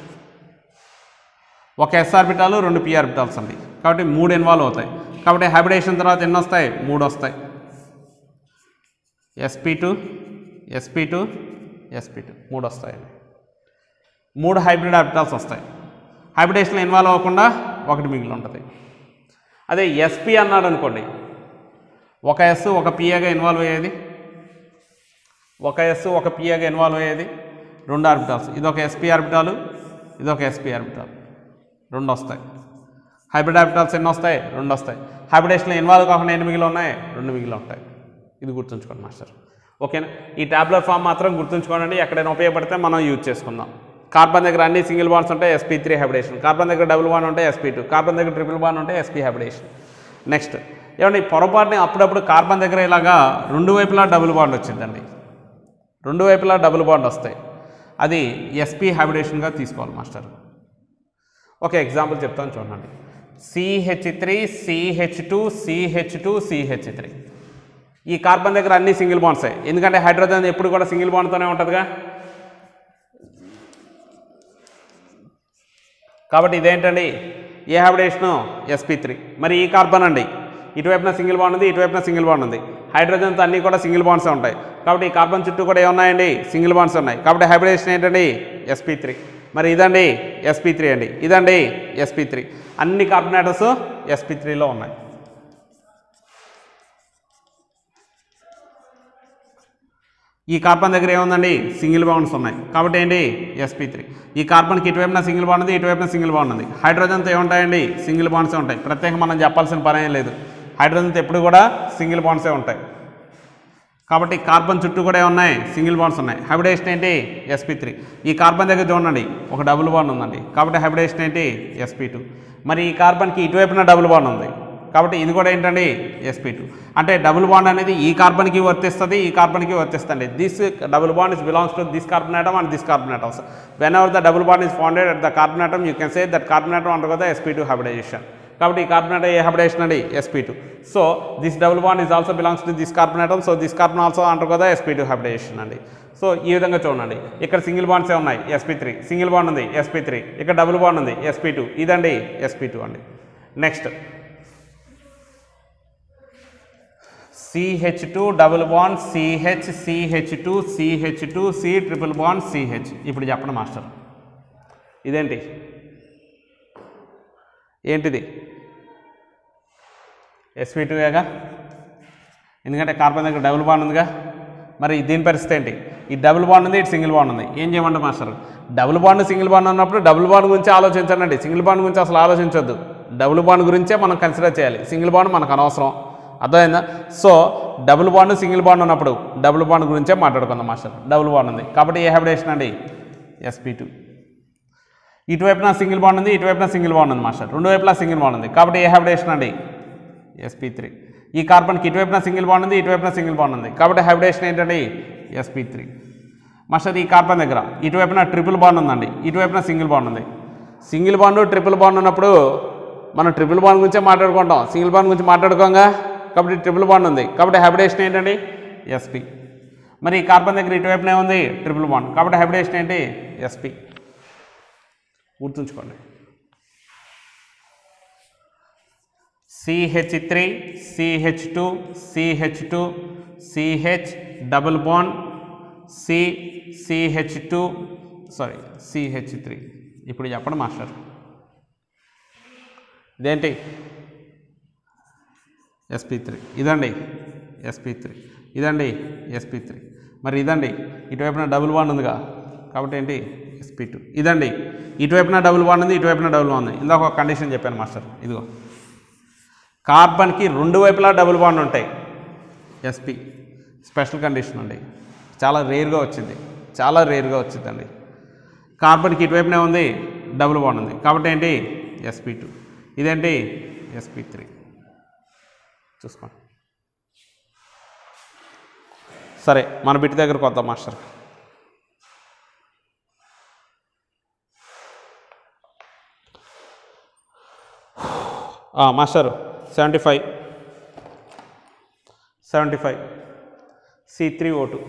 ఒక ఎస్ ఆర్బిటాలు రెండు పి ఆర్బిటాల్స్ అండి కాబట్టి మూడు ఇన్వాల్వ్ అవుతాయి కాబట్టి హైబ్రిడేషన్ తర్వాత ఎన్ని వస్తాయి మూడు వస్తాయి SP two SP two SP two మూడు వస్తాయండి మూడు హైబ్రిడ్ ఆర్బిటాల్స్ వస్తాయి హైబ్రిడేషన్లో ఇన్వాల్వ్ అవ్వకుండా ఒకటి మిగిలి ఉంటుంది అదే ఎస్పీ అన్నాడు అనుకోండి ఒక ఎస్ ఒక పిఏగా ఇన్వాల్వ్ అయ్యేది ఒక ఎస్ ఒక పిఏగా ఇన్వాల్వ్ అయ్యేది రెండు ఆర్బిటాల్స్ ఇదొక ఎస్పీ ఆర్బిటాలు ఇదొక ఎస్పీ ఆర్బిటాల్ రెండు వస్తాయి హైబ్రిడ్ ఆర్బిటాల్స్ ఎన్ని వస్తాయి రెండు వస్తాయి హైబ్రిడేషన్లో ఇన్వాల్వ్ కాకుండా ఎన్ని మిగిలి ఉన్నాయి రెండు మిగిలి ఉంటాయి ఇది గుర్తుంచుకోండి మాస్టర్ ఓకేనా ఈ ట్యాబ్లెట్ ఫామ్ మాత్రం గుర్తుంచుకోండి ఎక్కడైనా ఉపయోగపడితే మనం యూజ్ చేసుకుందాం కార్బన్ దగ్గర అన్ని సింగిల్ బాండ్స్ ఉంటే ఎస్పీ త్రీ హైబ్రిడేషన్ కార్బన్ దగ్గర డబుల్ బాండ్ ఉంటే ఎస్పీ టూ కార్బన్ దగ్గర ట్రిపుల్ బాండ్ ఉంటే ఎస్పీ హైబ్రిడేషన్ నెక్స్ట్ ఏమండి పొరపాటుని అప్పుడప్పుడు కార్బన్ దగ్గర ఇలాగా రెండు వైపులా డబుల్ బాండ్ వచ్చిందండి రెండు వైపులా డబుల్ బాండ్ వస్తాయి అది ఎస్పీ హైబ్రిడేషన్గా తీసుకోవాలి మాస్టర్ ఒక ఎగ్జాంపుల్ చెప్తాను చూడండి CH three CH two CH two CH three ఈ కార్బన్ దగ్గర అన్ని సింగిల్ బాండ్సే ఎందుకంటే హైడ్రోజన్ ఎప్పుడు కూడా సింగిల్ బాండ్తోనే ఉంటుందిగా కాబట్టి ఇదేంటండి ఏ హైబ్రిడేషను ఎస్పీ త్రీ మరి ఈ కార్బన్ అండి ఇటువైపున సింగిల్ బాండ్ ఉంది ఇటువైపున సింగిల్ బాండ్ ఉంది హైడ్రోజన్తో అన్నీ కూడా సింగిల్ బాండ్సే ఉంటాయి కాబట్టి ఈ కార్బన్ చుట్టూ కూడా ఏమున్నాయండి సింగిల్ బాండ్స్ ఉన్నాయి కాబట్టి హైబ్రిడేషన్ ఏంటండి ఎస్పీ త్రీ మరి ఇదండి ఎస్పీ త్రీ అండి ఇదండి ఎస్పీ త్రీ అన్ని కార్బనేటర్స్ ఎస్పీ త్రీలో ఉన్నాయి ఈ కార్బన్ దగ్గర ఏముందండి సింగిల్ బాండ్స్ ఉన్నాయి కాబట్టి ఏంటి ఎస్పీ త్రీ ఈ కార్బన్కి ఇటువైపున సింగిల్ బాండ్ ఉంది ఇటువైపున సింగిల్ బాండ్ ఉంది హైడ్రోజన్తో ఏముంటాయండి సింగిల్ బాండ్సే ఉంటాయి ప్రత్యేకంగా మనం చెప్పాల్సిన పని ఏం లేదు హైడ్రోజన్తో ఎప్పుడు కూడా సింగిల్ బాండ్సే ఉంటాయి కాబట్టి కార్బన్ చుట్టూ కూడా ఏమున్నాయి సింగిల్ బాండ్స్ ఉన్నాయి హైబ్రిడేషన్ ఏంటి ఎస్పీ త్రీ ఈ కార్బన్ దగ్గర చూడండి ఒక డబుల్ బాండ్ ఉందండి కాబట్టి హైబ్రిడేషన్ ఏంటి ఎస్పీ టూ మరి ఈ కార్బన్కి ఇటువైపున డబుల్ బాండ్ ఉంది కాబట్టి ఇది కూడా ఏంటండి ఎస్పీ టూ అంటే డబుల్ బాండ్ అనేది ఈ కార్బన్కి వర్తిస్తుంది ఈ కార్బన్కి వర్తిస్తుంది this double bond is belongs to this carbon atom and this carbon atoms whenever the double bond is founded at the carbon atom you can say that carbon atom అంటారు కదా ఎస్పీ టూ హైబ్రిడైజేషన్ కాబట్టి ఈ కార్బన్ atom ఏ హైబ్రిడేషన్ అండి SP two so this double bond is also belongs to this carbon atom so this carbon also అంటారు కదా ఎస్పీ టూ హైబ్రిడేషన్ అండి సో ఈ విధంగా చూడండి ఇక్కడ సింగిల్ బాండ్సే ఉన్నాయి ఎస్పీ త్రీ సింగిల్ బాండ్ ఉంది ఎస్పీ త్రీ ఇక్కడ డబుల్ బాండ్ ఉంది ఎస్పీ టూ ఇదండి ఎస్పీ టూ అండి next CH two double bond CH CH two CH two C triple bond CH ఇప్పుడు చెప్పండి మాస్టర్ ఇదేంటి ఏంటిది ఎస్పీ టూయేగా ఎందుకంటే కార్బన్ దగ్గర డబుల్ బాండ్ ఉందిగా మరి దీని పరిస్థితి ఏంటి ఈ డబుల్ బాండ్ ఉంది ఇటు సింగిల్ బాండ్ ఉంది ఏం చేయమంటే master double bond single bond ఉన్నప్పుడు డబుల్ బాండ్ గురించి ఆలోచించండి సింగిల్ బాండ్ గురించి అసలు ఆలోచించొద్దు డబుల్ బాండ్ గురించే మనం కన్సిడర్ చేయాలి సింగిల్ బాండ్ మనకు అనవసరం అర్థమైందా so double bond single bond ఉన్నప్పుడు డబుల్ బాండ్ గురించే మాట్లాడుకుందాం మాస్టర్ డబుల్ బాండ్ ఉంది కాబట్టి ఏ హైబ్రిడేషన్ అండి ఎస్పీ టూ ఇటువైపున సింగిల్ బాండ్ ఉంది ఇటువైపున సింగిల్ బాండ్ ఉంది మాస్టర్ రెండు వైపులా సింగిల్ బాండ్ ఉంది కాబట్టి ఏ హైబ్రిడేషన్ అండి ఎస్పీ త్రీ ఈ కార్బన్కి ఇటువైపున సింగిల్ బాండ్ ఉంది ఇటువైపున సింగిల్ బాండ్ ఉంది కాబట్టి హైబ్రిడేషన్ ఏంటండి ఎస్పీ త్రీ మాస్టర్ ఈ కార్బన్ దగ్గర ఇటువైపున ట్రిపుల్ బాండ్ ఉందండి ఇటువైపున సింగిల్ బాండ్ ఉంది సింగిల్ బాండ్ ట్రిపుల్ బాండ్ ఉన్నప్పుడు మనం ట్రిపుల్ బాండ్ గురించే మాట్లాడుకుంటాం సింగిల్ బాండ్ గురించి మాట్లాడుకోగా కాబట్టి ట్రిపుల్ బాండ్ ఉంది కాబట్టి హైబ్రిడేషన్ ఏంటండి ఎస్పీ మరి ఈ కార్బన్ దగ్గర ఇటువైపునే ఉంది ట్రిపుల్ బాండ్ కాబట్టి హైబ్రిడేషన్ ఏంటి ఎస్పీ గుర్తుంచుకోండి CH three CH two CH two CH double bond C CH two sorry CH three ఇప్పుడు చెప్పండి మాస్టర్ ఇదేంటి ఎస్పీ త్రీ ఇదండి ఎస్పీ త్రీ ఇదండి ఎస్పీ త్రీ మరి ఇదండి ఇటువైపున డబుల్ బాండ్ ఉందిగా కాబట్టి ఏంటి ఎస్పీ టూ ఇదండి ఇటువైపున డబుల్ బాండ్ ఉంది ఇటువైపున డబుల్ బాండ్ ఉంది ఇందాక ఒక కండిషన్ చెప్పాను మాస్టర్ ఇదిగో కార్బన్కి రెండు వైపులా డబుల్ బాండ్ ఉంటాయి ఎస్పీ స్పెషల్ కండిషన్ అండి చాలా రేర్గా వచ్చింది చాలా రేర్గా వచ్చిందండి కార్బన్కి ఇటువైపునే ఉంది డబుల్ బాండ్ ఉంది కాబట్టి ఏంటి ఎస్పీ టూ ఇదేంటి ఎస్పీ త్రీ చూసుకోండి సరే మన బిట్టి దగ్గరకు వద్దాం మాస్టర్ ఆ, master seventy five seventy five C three O two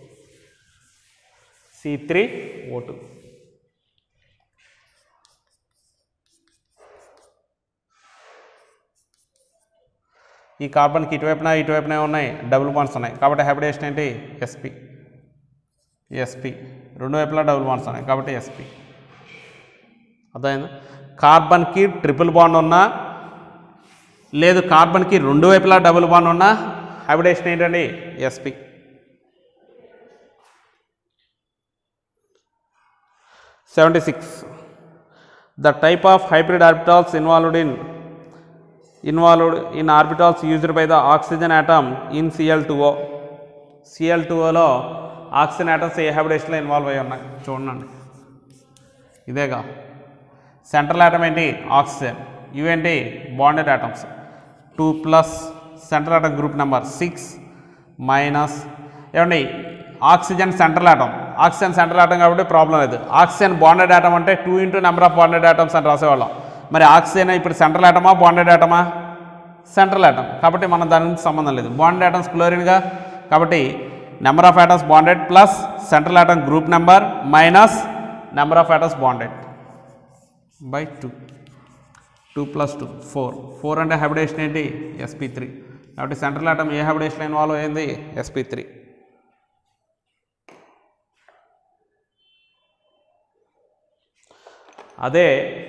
C three O two ఈ కార్బన్కి ఇటువైపున ఇటువైపునే ఉన్నాయి డబుల్ బాండ్స్ ఉన్నాయి కాబట్టి హైబ్రిడేషన్ ఏంటి ఎస్పి ఎస్పి రెండు వైపులా డబుల్ బాండ్స్ ఉన్నాయి కాబట్టి ఎస్పి అర్థమైందా కార్బన్కి ట్రిపుల్ బాండ్ ఉన్నా లేదు కార్బన్కి రెండు వైపులా డబుల్ బాండ్ ఉన్నా హైబ్రిడేషన్ ఏంటండి sp seventy six the type of hybrid orbitals involved in involved in orbitals used by the oxygen atom in C L two O C L టూఓలో ఆక్సిజన్ ఆటమ్స్ ఏ హైబ్రిడేషన్లో ఇన్వాల్వ్ అయి ఉన్నాయి చూడండి ఇదేగా సెంట్రల్ ఆటం ఏంటి ఆక్సిజన్ ఇవేంటి bonded atoms two plus central atom group number six minus ఏమండి oxygen central atom oxygen central atom కాబట్టి ప్రాబ్లం లేదు ఆక్సిజన్ బాండెడ్ ఆటం అంటే two into number of bonded atoms అని రాసేవాళ్ళం మరి ఆక్సిజన్ ఇప్పుడు సెంట్రల్ ఆటమా బాండెడ్ ఆటమా సెంట్రల్ ఆటం కాబట్టి మనం దాని నుంచి సంబంధం లేదు బాండెడ్ ఆటమ్స్ క్లోరిన్గా కాబట్టి number of atoms bonded plus central atom group number minus number of atoms bonded by two two plus two four four అంటే హైబ్రిడేషన్ ఏంటి ఎస్పీ త్రీ కాబట్టి సెంట్రల్ ఆటమ్ ఏ హైబ్రిడేషన్ ఇన్వాల్వ్ అయింది ఎస్పీ త్రీ అదే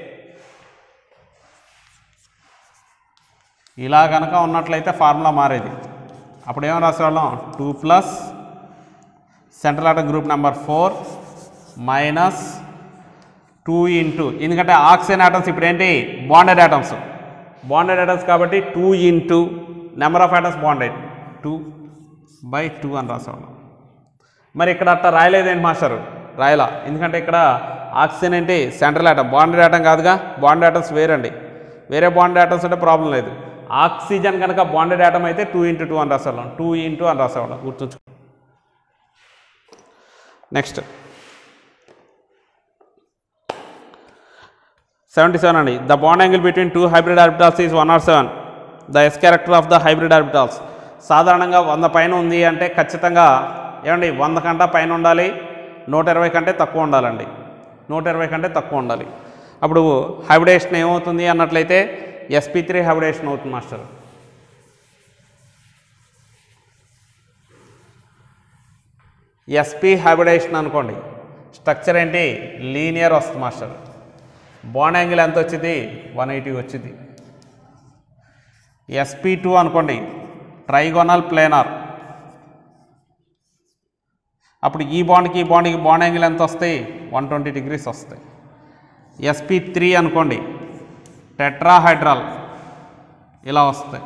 ఇలా కనుక ఉన్నట్లయితే ఫార్ములా మారేది అప్పుడు ఏం రాసేవాళ్ళం two plus central atom group number four minus two into ఎందుకంటే ఆక్సిజన్ ఆటమ్స్ ఇప్పుడు ఏంటి బాండెడ్ ఆటమ్స్ బాండెడ్ ఆటమ్స్ కాబట్టి two into number of atoms bonded two by two అని రాసేవాళ్ళం మరి ఇక్కడ అట్లా రాయలేదేంటి మాస్టర్ రాయలా ఎందుకంటే ఇక్కడ ఆక్సిజన్ ఏంటి సెంట్రల్ ఆటం బాండెడ్ ఆటం కాదుగా బాండెడ్ ఆటమ్స్ వేరండి వేరే బాండెడ్ ఆటమ్స్ అంటే ప్రాబ్లం లేదు ఆక్సిజన్ కనుక బాండెడ్ ఆటం అయితే టూ ఇంటూ టూ అని రాసేవాళ్ళం టూ ఇంటూ అని రాసేవాళ్ళం గుర్తుంచు నెక్స్ట్ సెవెంటీ సెవెన్ అండి the bond angle between two hybrid orbitals is one or seven the yes character of the hybrid orbitals సాధారణంగా వంద పైన ఉంది అంటే ఖచ్చితంగా ఏమండి వంద కంటే పైన ఉండాలి నూట ఇరవై కంటే తక్కువ ఉండాలండి నూట ఇరవై కంటే తక్కువ ఉండాలి అప్పుడు హైబ్రిడేషన్ ఏమవుతుంది అన్నట్లయితే ఎస్పీ త్రీ హైబ్రిడేషన్ అవుతుంది మాస్టర్ ఎస్పీ హైబ్రిడేషన్ అనుకోండి స్ట్రక్చర్ ఏంటి లీనియర్ వస్తుంది మాస్టర్ బాండ్ యాంగిల్ ఎంత వచ్చింది వన్ ఎయిటీ వచ్చింది ఎస్పీ టూ అనుకోండి ట్రైగోనల్ ప్లేనార్ అప్పుడు ఈ బాండ్కి ఈ బాండ్కి బాండ్ యాంగిల్ ఎంత వస్తాయి వన్ ట్వంటీ డిగ్రీస్ వస్తాయి ఎస్పీ త్రీ అనుకోండి టెట్రాహైడ్రల్ ఇలా వస్తాయి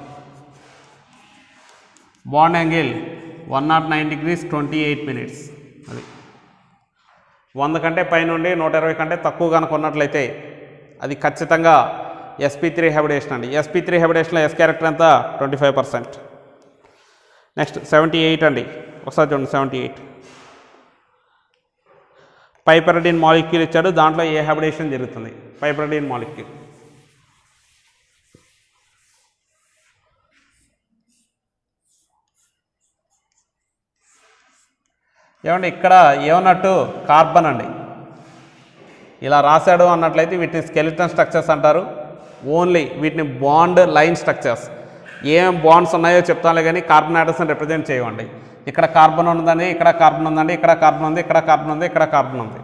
bond angle one not nine degrees twenty eight minutes అది వంద కంటే పైనుండి నూట ఇరవై కంటే తక్కువ కనుక ఉన్నట్లయితే అది ఖచ్చితంగా ఎస్పీ త్రీ హెబిడేషన్ అండి ఎస్పీ త్రీ హెబిడేషన్లో ఎస్ క్యారెక్టర్ ఎంత twenty five percent next seventy eight అండి ఒకసారి చూడండి సెవెంటీ ఎయిట్ పైపరడిన్ మాలిక్యూల్ ఇచ్చాడు దాంట్లో ఏ హెబిడేషన్ జరుగుతుంది పైపరడిన్ మాలిక్యూల్ ఏమండి ఇక్కడ ఏమన్నట్టు కార్బన్ అండి ఇలా రాశాడు అన్నట్లయితే వీటిని స్కెలిటన్ స్ట్రక్చర్స్ అంటారు ఓన్లీ వీటిని బాండ్ లైన్ స్ట్రక్చర్స్ ఏం బాండ్స్ ఉన్నాయో చెప్తానులే కానీ కార్బన్ ఆటమ్స్ని రిప్రజెంట్ చేయవండి ఇక్కడ కార్బన్ ఉందండి ఇక్కడ కార్బన్ ఉందండి ఇక్కడ కార్బన్ ఉంది ఇక్కడ కార్బన్ ఉంది ఇక్కడ కార్బన్ ఉంది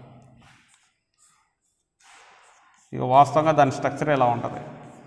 ఇక వాస్తవంగా దాని స్ట్రక్చర్ ఎలా ఉంటుంది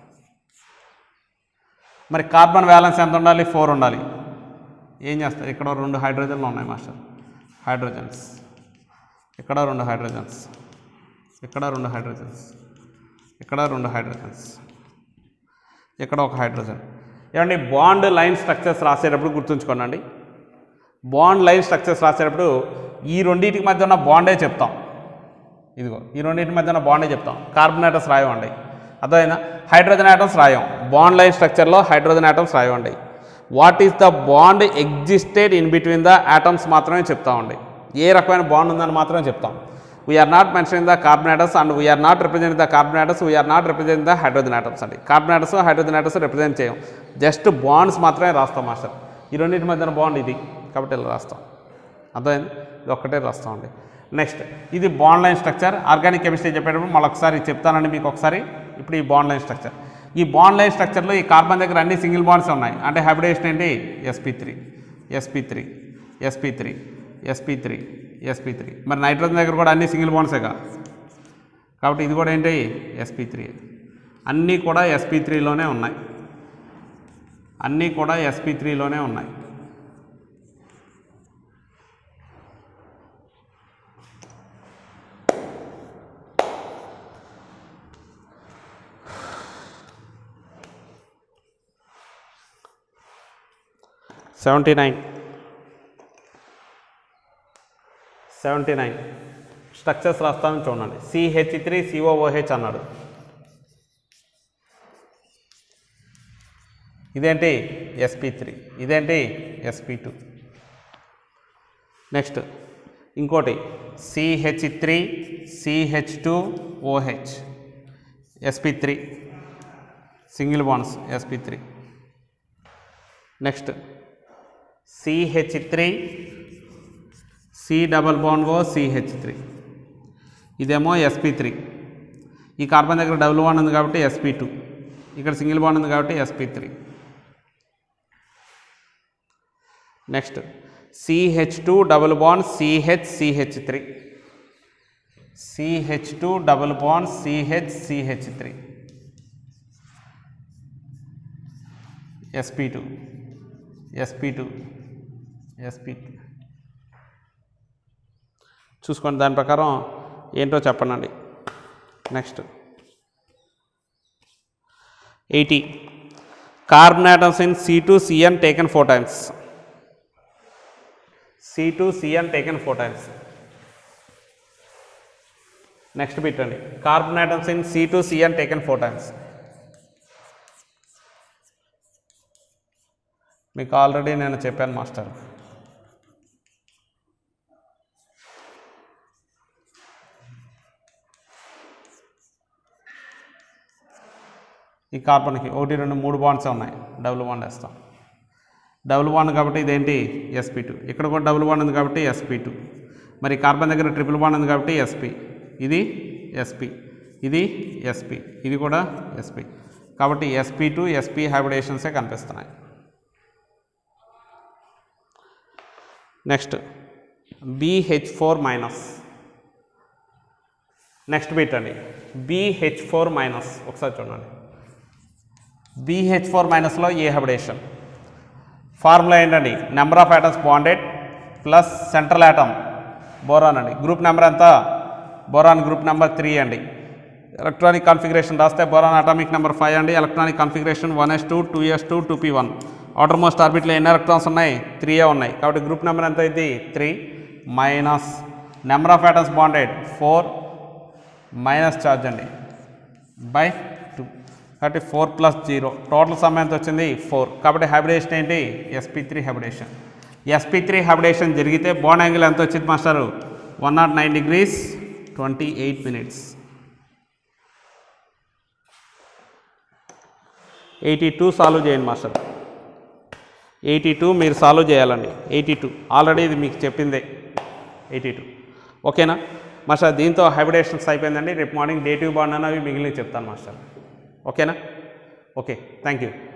మరి కార్బన్ బ్యాలెన్స్ ఎంత ఉండాలి ఫోర్ ఉండాలి ఏం చేస్తారు ఇక్కడ రెండు హైడ్రోజన్లు ఉన్నాయి మాస్టర్ హైడ్రోజన్స్ ఇక్కడ రెండు హైడ్రోజన్స్ ఇక్కడ రెండు హైడ్రోజన్స్ ఇక్కడ రెండు హైడ్రోజన్స్ ఇక్కడ ఒక హైడ్రోజన్ ఏమండి బాండ్ లైన్ స్ట్రక్చర్స్ రాసేటప్పుడు గుర్తుంచుకోనండి బాండ్ లైన్ స్ట్రక్చర్స్ రాసేటప్పుడు ఈ రెండింటికి మధ్య ఉన్న బాండే చెప్తాం ఇదిగో ఈ రెండింటి మధ్య ఉన్న బాండే చెప్తాం కార్బన్ ఆటమ్స్ రాయవండి అర్థమైందా హైడ్రోజన్ ఆటమ్స్ రాయం బాండ్ లైన్ స్ట్రక్చర్లో హైడ్రోజన్ ఆటమ్స్ రాయవండి what is the bond existed in between the atoms మాత్రమే చెప్తామండి ఏ రకమైన బాండ్ ఉందని మాత్రమే చెప్తాం we are not mentioning the carbon atoms and we are not represent the carbon atoms we are not represent the hydrogen atoms అండి carbon atoms hydrogen atoms represent చేయం జస్ట్ బాండ్స్ మాత్రమే రాస్తాం మాస్టర్ ఈ రెండింటి మధ్యన బాండ్ ఇది కాబట్టి ఇలా రాస్తాం అర్థమైంది ఇది ఒక్కటే రాస్తామండి నెక్స్ట్ ఇది bond line structure organic chemistry చెప్పేటప్పుడు మళ్ళీ ఒకసారి చెప్తానండి మీకు ఒకసారి ఇప్పుడు ఈ బాండ్ లైన్ స్ట్రక్చర్ ఈ బాండ్ లైన్ స్ట్రక్చర్లో ఈ కార్బన్ దగ్గర అన్ని సింగిల్ బాండ్స్ ఉన్నాయి అంటే హైబ్రిడేషన్ ఏంటి SP three SP three SP three SP three SP three మరి నైట్రోజన్ దగ్గర కూడా అన్ని సింగిల్ బాండ్సేగా కాబట్టి ఇది కూడా ఏంటి ఎస్పీ త్రీ అన్నీ కూడా ఎస్పీ త్రీలోనే ఉన్నాయి అన్నీ కూడా ఎస్పీ త్రీలోనే ఉన్నాయి seventy nine seventy nine structures రాస్తాను చూడండి సిహెచ్ త్రీ సిఓఓహెచ్ అన్నాడు ఇదేంటి ఎస్పీ త్రీ ఇదేంటి ఎస్పీ టూ నెక్స్ట్ ఇంకోటి C H three CH two O H sp three single bonds sp three next C H three C double bond O C H three ఇదేమో ఎస్పీ త్రీ ఈ కార్బన్ దగ్గర డబుల్ బాండ్ ఉంది కాబట్టి ఎస్పీ టూ ఇక్కడ సింగిల్ బాండ్ ఉంది కాబట్టి sp three next CH two double bond CH C H three CH two double bond CH C H three sp two SP two sp చూసుకోండి దాని ప్రకారం ఏంటో చెప్పండి next eighty carbon atoms in C two C N taken four times C two C N taken four times next పెట్టండి carbon atoms in C two C N taken four times మీకు ఆల్రెడీ నేను చెప్పాను మాస్టర్ ఈ కార్బన్కి ఒకటి రెండు మూడు బాండ్సే ఉన్నాయి డబుల్ బాండ్ వేస్తాం డబుల్ బాండ్ కాబట్టి ఇదేంటి ఎస్పీ టూ ఇక్కడ కూడా డబుల్ బాండ్ ఉంది కాబట్టి ఎస్పీ టూ మరి కార్బన్ దగ్గర ట్రిపుల్ బాండ్ ఉంది కాబట్టి ఎస్పీ ఇది ఎస్పీ ఇది ఎస్పీ ఇది కూడా ఎస్పీ కాబట్టి ఎస్పీ టూ ఎస్పీ హైబ్రిడేషన్సే కనిపిస్తున్నాయి next B H four minus next పెట్టండి బీహెచ్ ఫోర్ మైనస్ ఒకసారి చూడండి బీహెచ్ ఫోర్ మైనస్లో ఏ హైబ్రిడేషన్ ఫార్ములా ఏంటండి number of atoms bonded plus central atom boron అండి గ్రూప్ నెంబర్ ఎంత బోరాన్ గ్రూప్ నెంబర్ త్రీ అండి ఎలక్ట్రానిక్ కాన్ఫిగరేషన్ రాస్తే బోరాన్ అటామిక్ నెంబర్ ఫైవ్ అండి electronic configuration one yes two two yes two two p one outermost ఆర్బిట్లో ఎన్ని ఎలక్ట్రాన్స్ ఉన్నాయి త్రీయే ఉన్నాయి కాబట్టి గ్రూప్ నెంబర్ ఎంత అయింది three minus number of atoms bonded four minus charge అండి బై టూ కాబట్టి four plus zero total sum ఎంత వచ్చింది ఫోర్ కాబట్టి హైబ్రిడేషన్ ఏంటి SP three hybridisation SP three hybridisation జరిగితే బోన్ యాంగిల్ ఎంత వచ్చింది మాస్టారు one not nine degrees twenty eight minutes eighty two solve చేయండి మాస్టర్ ఎయిటీ టూ మీరు సాల్వ్ చేయాలండి ఎయిటీ టూ ఆల్రెడీ ఇది మీకు చెప్పిందే ఎయిటీ టూ ఓకేనా మాస్టర్ దీంతో హైబ్రిడేషన్స్ అయిపోయిందండి రేపు మార్నింగ్ డేటివ్ బాండ్ అని అవి మిగిలిన చెప్తాను మాస్టర్ ఓకేనా ఓకే థ్యాంక్ యూ